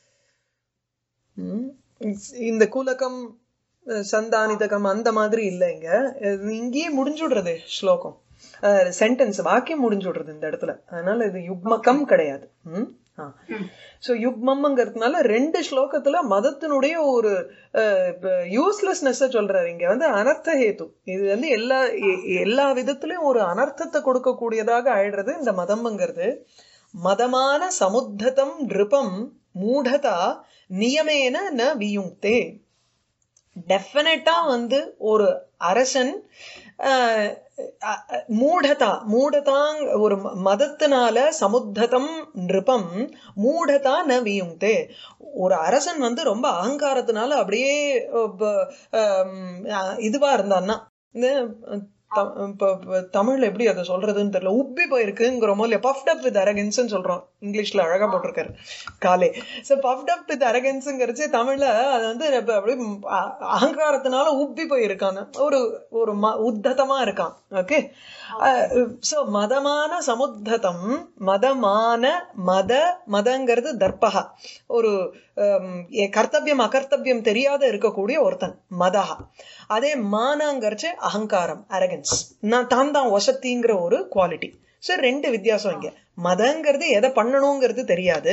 ம். இந்த குலகம் அஹ், சந்தானிதகம் அந்த மாதிரி இல்ல இங்க இது இங்கேயே முடிஞ்சுடுறது ஸ்லோகம் சென்டென்ஸ் வாக்கியம் முடிஞ்சுடுறது இந்த இடத்துல அதனால இது யுக்மகம் கிடையாது ம் ஸோ யுக்மம்ங்கிறதுனால ரெண்டு ஸ்லோகத்துல மதத்தினுடைய ஒரு யூஸ்லெஸ்னஸ் சொல்றாரு இங்க வந்து அனர்த்த ஹேத்து இது வந்து எல்லா எ- எல்லா விதத்திலயும் ஒரு அனர்த்தத்தை கொடுக்கக்கூடியதாக ஆயிடுறது இந்த மதம்ங்கிறது மதமான சமுத்ததம் நிருபம் மூடதா நியமேன ந வியுங்தே டெஃபினட்டா வந்து ஒரு அரசன் ஆஹ், அ- அ- மூடதா மூடதாங் ஒரு ம- மதத்தினால சமுத்ததம் நிருபம் மூடதா ந வியுங்தே ஒரு அரசன் வந்து ரொம்ப அகங்காரத்தினால அப்படியே அஹ், ப- ஆம், அஹ், இதுவா இருந்தான்னா இந்த த- இப்ப இப்ப தமிழ்ல எப்படி அதை சொல்றதுன்னு தெரியல உப்பி போயிருக்குங்கிறோமோ இல்லையா பஃப்ட் அப் வித் அரகன்ஸ் சொல்றோம் இங்கிலீஷ்ல அழகா போட்டிருக்காரு காலே சோ பஃப்ட் அப் வித் அரகன்ஸ்ங்கிறச்சு தமிழ்ல அது வந்து இப்ப அப்படியே அ- அகங்காரத்தினால உப்பி போயிருக்கான் ஒரு ஒரு ம உத்ததமா இருக்கான் ஓகே சோ மதமான சமுத்ததம் மதமான மத மதங்கிறது தர்பகா ஒரு ஹம், எ- கர்த்தவியம் அகர்த்தவியம் தெரியாத இருக்கக்கூடிய ஒருத்தன் மதஹா அதே மானங்கிறச்சு அகங்காரம் அரகன்ஸ் நான் தான் தான் வசத்திங்கிற ஒரு குவாலிட்டி ஸோ ரெண்டு வித்தியாசம் இங்க மதங்கிறது எதை பண்ணணுங்கிறது தெரியாது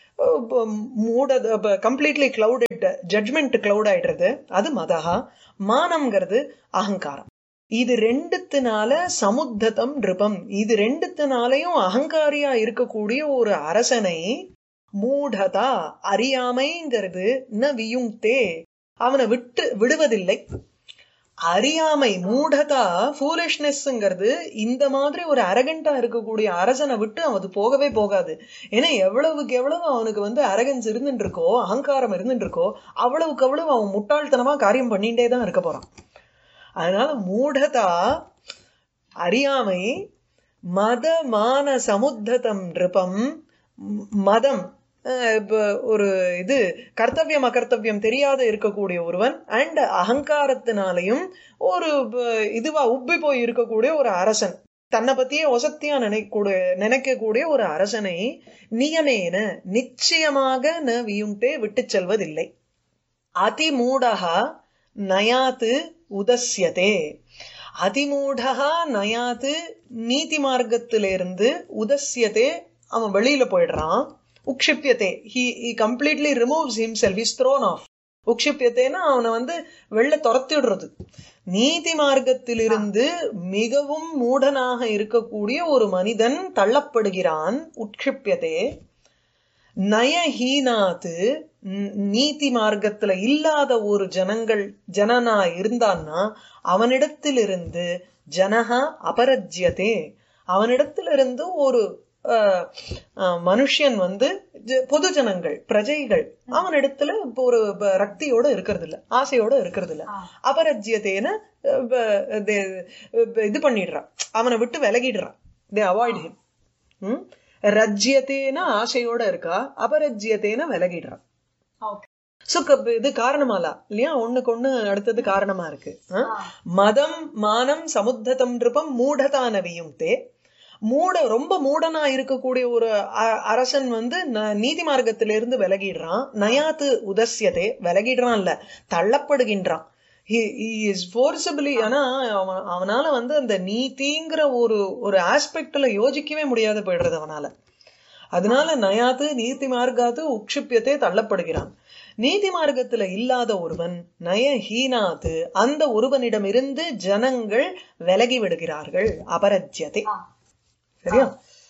மூட கம்ப்ளீட்லி கிளவுடட் ஜட்மெண்ட் கிளவுட் ஆயிடுறது அது மதஹா மானம்ங்கிறது அகங்காரம் இது ரெண்டுத்தினால சமுத்ததம் நிருபம் இது ரெண்டுத்தினாலையும் அகங்காரியா இருக்கக்கூடிய ஒரு அரசனை மூடதா அறியாமைங்கிறது ந வியுங்தே அவனை விட்டு விடுவதில்லை அறியாமை மூடதா ஃபூலிஷ்னஸ்ங்கிறது இந்த மாதிரி ஒரு அரகண்டா இருக்கக்கூடிய அரசனை விட்டு அவன் போகவே போகாது ஏன்னா எவ்வளவுக்கு எவ்வளவு அவனுக்கு வந்து அரகன்ஸ் இருந்துட்டு இருக்கோ அகங்காரம் இருந்துட்டு இருக்கோ அவ்வளவுக்கு அவ்வளவு அவன் முட்டாள்தனமா காரியம் பண்ணிட்டே தான் இருக்க போறான் அதனால மூடதா அறியாமை மத மான சமுத்ததம் நிருபம் ம், மதம் அஹ், இப்ப ஒரு இது கர்த்தவியம் அகர்த்தவியம் தெரியாத இருக்கக்கூடிய ஒருவன் அண்ட் அகங்காரத்தினாலையும் ஒரு ப- இதுவா உப்பி போய் இருக்கக்கூடிய ஒரு அரசன் தன்னை பத்தியே ஒசத்தியா நினைக்கூடிய நினைக்கக்கூடிய ஒரு அரசனை நியமேன நிச்சயமாக ந வியுங்டே விட்டுச் செல்வதில்லை அதிமூடகா நயாத்து உதஸ்யதே அதிமூடகா நயாத்து நீதி மார்க்கத்திலிருந்து உதஸ்யதே அவன் வெளியில போயிடுறான் உக்ஷிப்பியதே he he completely removes himself is thrown off உக்ஷிப்பியத்தேன்னா அவனை வந்து வெளில துரத்திடுறது நீதி மார்க்கத்திலிருந்து மிகவும் மூடனாக இருக்கக்கூடிய ஒரு மனிதன் தள்ளப்படுகிறான் உட்கிருப்பியதே நயஹீனாத்து ந- நீதி மார்க்கத்துல இல்லாத ஒரு ஜனங்கள் ஜனனா இருந்தான்னா அவனிடத்திலிருந்து ஜனஹா அபரஜ்யதே அவனிடத்திலிருந்து ஒரு அஹ், அஹ், மனுஷன் வந்து ஜ- பொது ஜனங்கள் பிரஜைகள் அவனிடத்துல இப்போ ஒரு ப- ரக்தியோட இருக்கிறது இல்ல ஆசையோட இருக்கிறது இல்ல அபரஜ்யத்தேன அஹ், ப- தே- ப- இது பண்ணிடுறான் அவனை விட்டு விலகிடுறான் தே அவாய்ட் ஹிம் ம் ரஜ்யத்தேன ஆசையோட இருக்கா அபரஜ்யத்தேன விலகிடுறான் சோ இது காரணமாலா இல்லையா ஒண்ணுக்கு ஒண்ணு அடுத்தது காரணமா இருக்கு ஆ? மதம் மானம் சமுத்ததம் நிருபம் மூடதான வியுங்தே மூட ரொம்ப மூடனா இருக்கக்கூடிய ஒரு அ- அரசன் வந்து ந- நீதி மார்க்கத்திலிருந்து விலகிடுறான் நயாத்து உதஸ்யதே விலகிடுறான் இல்ல தள்ளப்படுகின்றான் இஸ் ஃபோர்ஸபிளி ஆனா அவன் அவனால வந்து அந்த நீதிங்கிற ஒரு ஒரு ஆஸ்பெக்ட்ல யோசிக்கவே முடியாத போயிடுறது அவனால அதனால நயாத்து நீதி மார்க்காத்து உக்ஷிப்பியத்தே தள்ளப்படுகிறான் நீதி மார்க்கத்துல இல்லாத ஒருவன் நயஹீனாத்து அந்த ஒருவனிடமிருந்து ஜனங்கள் விலகி விடுகிறார்கள் அபரஜ்யத்தை சரியா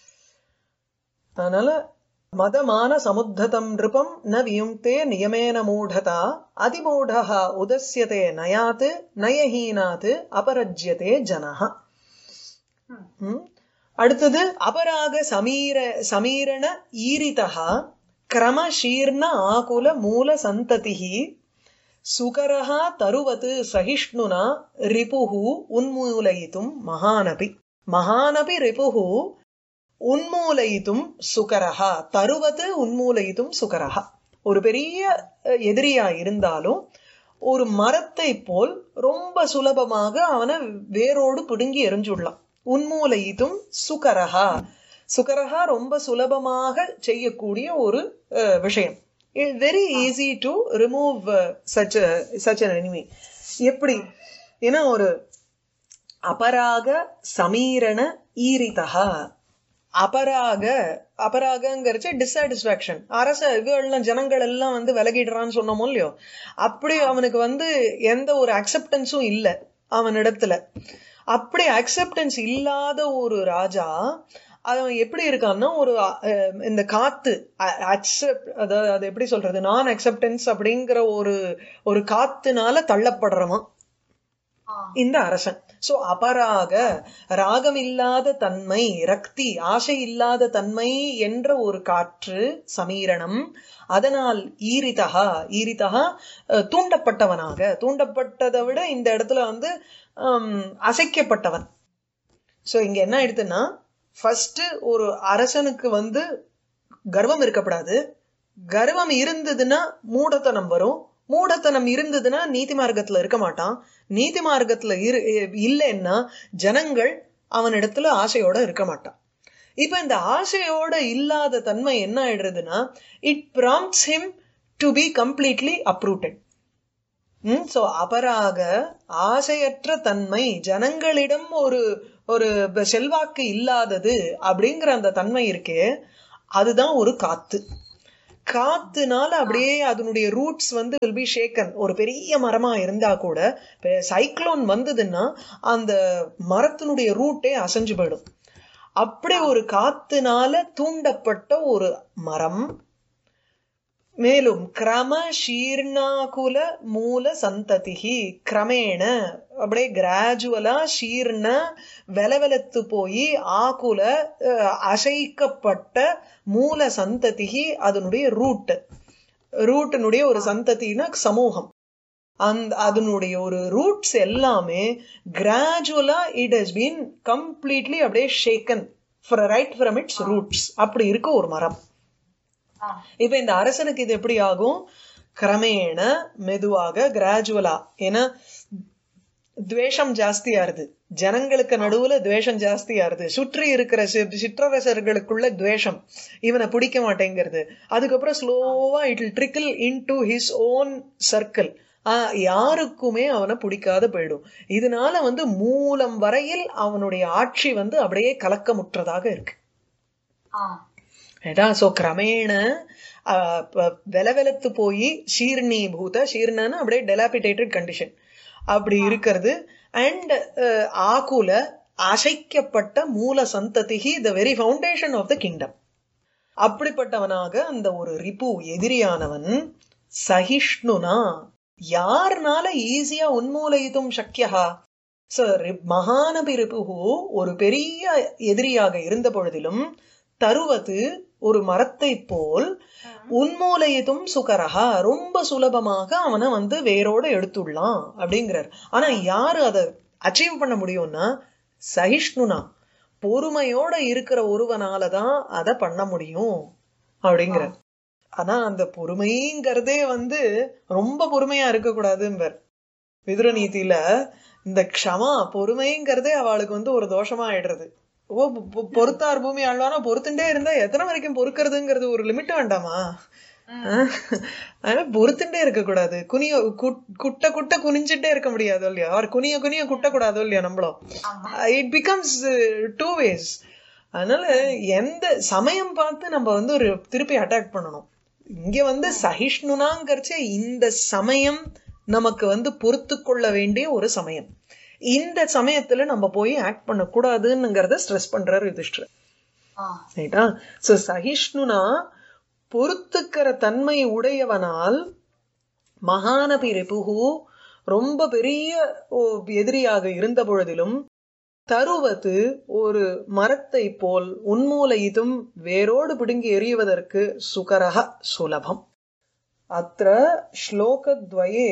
அதனால மதமான சமுத்ததம் நிருபம் ந வியுங்தே நியமேன மூடதா அதிமூடா உதஸ்யதே நயாத்து நயஹீனாத்து அபரஜ்யதே ஜனஹ ம். அடுத்தது அபராக சமீர சமீரண ஈரிதா கிரமசீர்ண ஆகுல மூல சந்ததிஹி சுகரஹ தருவத் சகிஷ்ணுனா ரிபுஹு உன்மூலயித்தும் மகானபி மகானபி ரிபுஹு உன்மூலயித்தும் சுகரஹா தருவது உன்மூலயித்தும் சுகரஹா ஒரு பெரிய அஹ், எதிரியா இருந்தாலும் ஒரு மரத்தை போல் ரொம்ப சுலபமாக அவனை வேரோடு பிடுங்கி எரிஞ்சுடலாம் உன்மூலயித்தும் சுகரஹா சுகரஹா ரொம்ப சுலபமாக செய்யக்கூடிய ஒரு அஹ், விஷயம் very easy to remove such such an enemy எப்படி ஏன்னா ஒரு அபராக சமீரண ஈரிதா அபராக அபராகங்கிறச்சு டிசாட்டிஸ்பாக்சன் அரச இவெல்லாம் ஜனங்கள் எல்லாம் வந்து விலகிடுறான்னு சொன்னோமோ இல்லையோ அப்படி அவனுக்கு வந்து எந்த ஒரு அக்செப்டன்ஸும் இல்லை அவனிடத்துல அப்படி அக்செப்டன்ஸ் இல்லாத ஒரு ராஜா அவன் எப்படி இருக்கான்னா ஒரு அஹ், இந்த காத்து அக்செப்ட் அதாவது அது எப்படி சொல்றது நான் அக்செப்டன்ஸ் அப்படிங்கிற ஒரு ஒரு காத்துனால தள்ளப்படுறவன் இந்த அரசன் சோ அபராக ராகம் இல்லாத தன்மை ரக்தி ஆசை இல்லாத தன்மை என்ற ஒரு காற்று சமீரணம் அதனால் ஈரிதகா ஈரிதகா அஹ், தூண்டப்பட்டவனாக தூண்டப்பட்டதை விட இந்த இடத்துல வந்து ஹம், அசைக்கப்பட்டவன் சோ இங்க என்ன ஆயிடுதுன்னா ஃபர்ஸ்ட் ஒரு அரசனுக்கு வந்து கர்வம் இருக்கப்படாது கர்வம் இருந்ததுன்னா மூடத்தனம் வரும் மூடத்தனம் இருந்ததுன்னா நீதி மார்க்கத்துல இருக்க மாட்டான் நீதி மார்க்கத்துல இரு இல்லைன்னா ஜனங்கள் அவனிடத்துல ஆசையோட இருக்க மாட்டான் இப்ப இந்த ஆசையோட இல்லாத தன்மை என்ன ஆயிடுறதுன்னா it prompts him to be completely uprooted so அபராக ஆசையற்ற தன்மை ஜனங்களிடம் ஒரு ஒரு செல்வாக்கு இல்லாதது அப்படிங்கிற அந்த தன்மை இருக்கே அதுதான் ஒரு காத்து காத்துனால அப்படியே அதனுடைய ரூட்ஸ் வந்து வில் பி ஷேக்கன் ஒரு பெரிய மரமா இருந்தா கூட சைக்ளோன் வந்ததுன்னா அந்த மரத்தினுடைய ரூட்டே அசைஞ்சு போயிடும் அப்படி ஒரு காத்துனால தூண்டப்பட்ட ஒரு மரம் மேலும் கிரம ஷீர்ணாகுல மூல சந்ததிகி கிரமேண அப்படியே கிராஜுவலா ஷீர்ண வெலவெலத்து போய் ஆகுல அஹ், அசைக்கப்பட்ட மூல சந்ததிகி அதனுடைய ரூட் ரூட்டினுடைய ஒரு சந்ததினா சமூகம் அந்த அதனுடைய ஒரு ரூட்ஸ் எல்லாமே கிராஜுவலா இட் ஹஸ் பீன் கம்ப்ளீட்லி அப்படியே shaken right from its roots அப்படி இருக்கு ஒரு மரம் இப்ப இந்த அரசனுக்கு இது எப்படி ஆகும் கிரமேண மெதுவாக கிராஜுவலா ஏன்னா துவேஷம் ஜாஸ்தியா இருது ஜனங்களுக்கு நடுவுல துவேஷம் ஜாஸ்தியா இருது சுற்றி இருக்கிற சி- சிற்றரசர்களுக்குள்ள துவேஷம் இவனை பிடிக்க மாட்டேங்கிறது அதுக்கப்புறம் ஸ்லோவா it trickle in to his own circle யாருக்குமே அவனை பிடிக்காத போயிடும் இதனால வந்து மூலம் வரையில் அவனுடைய ஆட்சி வந்து அப்படியே கலக்கமுற்றதாக இருக்கு ஏடா சோ கிரமேண ஆஹ், ப- வெலவெலத்து போய் ஷீர்ணீபூத ஷீர்ணன்னு அப்படியே டெலாபிடேட்டட் கண்டிஷன் அப்படி இருக்கிறது அண்ட் ஆகுல அசைக்கப்பட்ட மூல சந்ததிகி the very foundation of the kingdom அப்படிப்பட்டவனாக அந்த ஒரு ரிபு எதிரியானவன் சகிஷ்ணுனா யாருனால ஈஸியா உன்மூலயித்தும் சக்கியா சோ மகானபி ரிபுகு ஒரு பெரிய எதிரியாக இருந்த பொழுதிலும் தருவது ஒரு மரத்தை போல் உன்மூலயித்தும் சுகரஹா ரொம்ப சுலபமாக அவனை வந்து வேரோட எடுத்துடலாம் அப்படிங்கிறார் ஆனா யாரு அதை அச்சீவ் பண்ண முடியும்னா சகிஷ்ணுனா பொறுமையோட இருக்கிற ஒருவனாலதான் அதை பண்ண முடியும் அப்படிங்கிறார் ஆனா அந்த பொறுமைங்கிறதே வந்து ரொம்ப பொறுமையா இருக்கக்கூடாதும்பர் விதுர நீதியில இந்த க்ஷமா பொறுமைங்கிறதே அவளுக்கு வந்து ஒரு தோஷமா ஆயிடுறது ஓ பொ- பொ- பொறுத்தார் பூமி ஆழ்வானா பொறுத்துட்டே இருந்தா எத்தனை வரைக்கும் பொறுக்கிறதுங்கிறது ஒரு லிமிட் வேண்டாமா ஆஹ், அதனால பொறுத்துட்டே இருக்க கூடாது குனிய குட்- குட்ட குட்ட குனிஞ்சிட்டே இருக்க முடியாது இல்லையா அவர் குனிய குனிய குட்டக்கூடாதோ இல்லையா நம்மளும் இட் பிகம்ஸ் டூ வேஸ் அதனால எந்த சமயம் பார்த்து நம்ம வந்து ஒரு திருப்பி அட்டாக் பண்ணணும் இங்க வந்து சகிஷ்ணுனாங்கிறச்ச இந்த சமயம் நமக்கு வந்து பொறுத்து கொள்ள வேண்டிய ஒரு சமயம் இந்த சமயத்துல நம்ம போய் ஆக்ட் பண்ணக்கூடாதுங்கிறத ஸ்ட்ரெஸ் பண்றாரு யுதிஷ்டர் ரைட்டா சோ சகிஷ்ணுனா பொறுத்துக்கிற தன்மை உடையவனால் மகானபி ரிபுகு ரொம்ப பெரிய ஓ- எதிரியாக இருந்த பொழுதிலும் தருவது ஒரு மரத்தை போல் உன்மூலயிதும் வேரோடு பிடுங்கி எறியுவதற்கு சுகரக சுலபம் அத்த ஸ்லோகத்வயே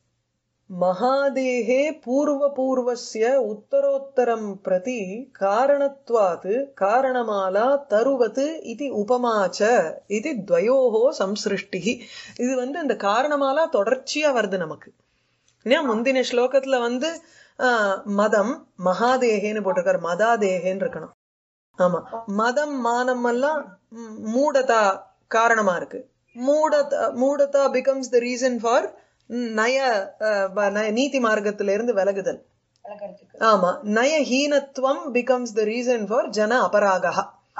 மகாதேகே பூர்வபூர்வஸ்ய உத்தரோத்தரம் பிரதி காரணத்வாத் காரணமாலா தருவது இது உபமாச்ச இது துவயோகோ சம்சிருஷ்டி இது வந்து இந்த காரணமாலா தொடர்ச்சியா வருது நமக்கு இல்லையா முந்தின ஸ்லோகத்துல வந்து ஆஹ், மதம் மகாதேகேன்னு போட்டிருக்காரு மதாதேகேன்னு இருக்கணும் ஆமா மதம் மானம் எல்லாம் ம், மூடதா காரணமா இருக்கு மூடதா மூடதா பிகம்ஸ் த ரீசன் ஃபார் நய அஹ், வ- நய- நீதி மார்க்கத்தில இருந்து விலகுதல் ஆமா நயஹீனத்துவம் பிகம்ஸ் த ரீசன் ஃபார் ஜன அபராகா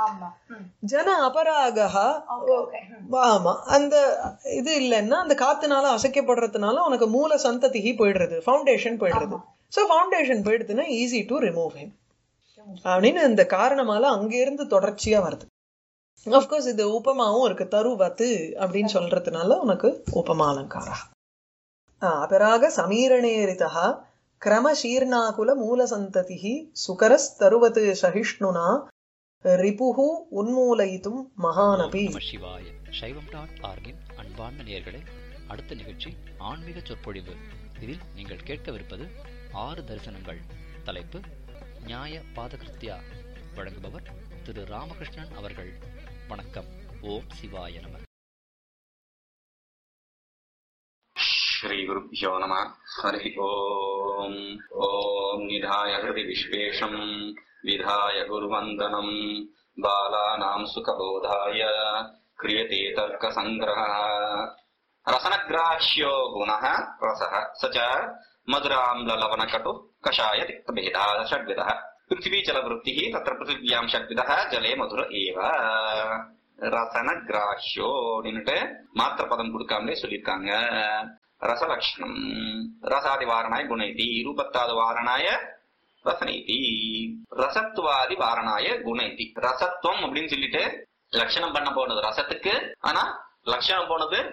ஜன அபராகா ஆமா அந்த இது இல்லைன்னா அந்த காத்துனால அசைக்கப்படுறதுனால உனக்கு மூல சந்ததிகி போயிடுறது ஃபவுண்டேஷன் போயிடுறது சோ ஃபவுண்டேஷன் போயிடுதுன்னா ஈஸி டு ரிமூவ் ஹிம் அப்படின்னு இந்த காரணமால அங்கிருந்து தொடர்ச்சியா வருது அப்கோர்ஸ் இது உபமாவும் இருக்கு தருவத்து அப்படின்னு சொல்றதுனால உனக்கு உபமா அலங்காரா அபராக சமீரணேரிதா கிரமசீர்ணாகுல மூலசந்ததிः சுகரஸ்தருவத் சகிஷ்ணுனா ரிபுஹு உன்மூலயித்தும் மகானபி
நம சிவாய சைவம் டாட் ஆர்கின் அன்பார்ந்த நேயர்களே அடுத்த நிகழ்ச்சி ஆன்மீக சொற்பொழிவு இதில் நீங்கள் கேட்கவிருப்பது ஆறு தரிசனங்கள் தலைப்பு நியாய பாதகிருத்யா வழங்குபவர் திரு ராமகிருஷ்ணன் அவர்கள் வணக்கம் ஓம் சிவாய நம
श्रीगुरुभ्यो नमः हरिः ओम् ॐ निधाय हृदि विश्वेशम् विधाय गुरुवन्दनम् बालानाम् सुखबोधाय क्रियते तर्कसङ्ग्रहः रसनग्राह्यो गुणः रसः स च मधुराम्ललवणकटु कषाय तिक्तभेदः षड्विधः पृथ्वीजलवृत्तिः तत्र पृथिव्यां षड्विधः जले मधुर एव ரசனகிராஹ்யோ அப்படின்னுட்டு மாத்திர பதம் கொடுக்காமலே சொல்லியிருக்காங்க ரசலட்சணம் ரசாதி வாரணாய குணைதி ரூபத்தாது வாரணாய ரசனைதி ரசத்துவாதி வாரணாய குணைதி ரசத்துவம் அப்படின்னு சொல்லிட்டு லட்சணம் பண்ண போனது ரசத்துக்கு ஆனா லட்சணம் போனது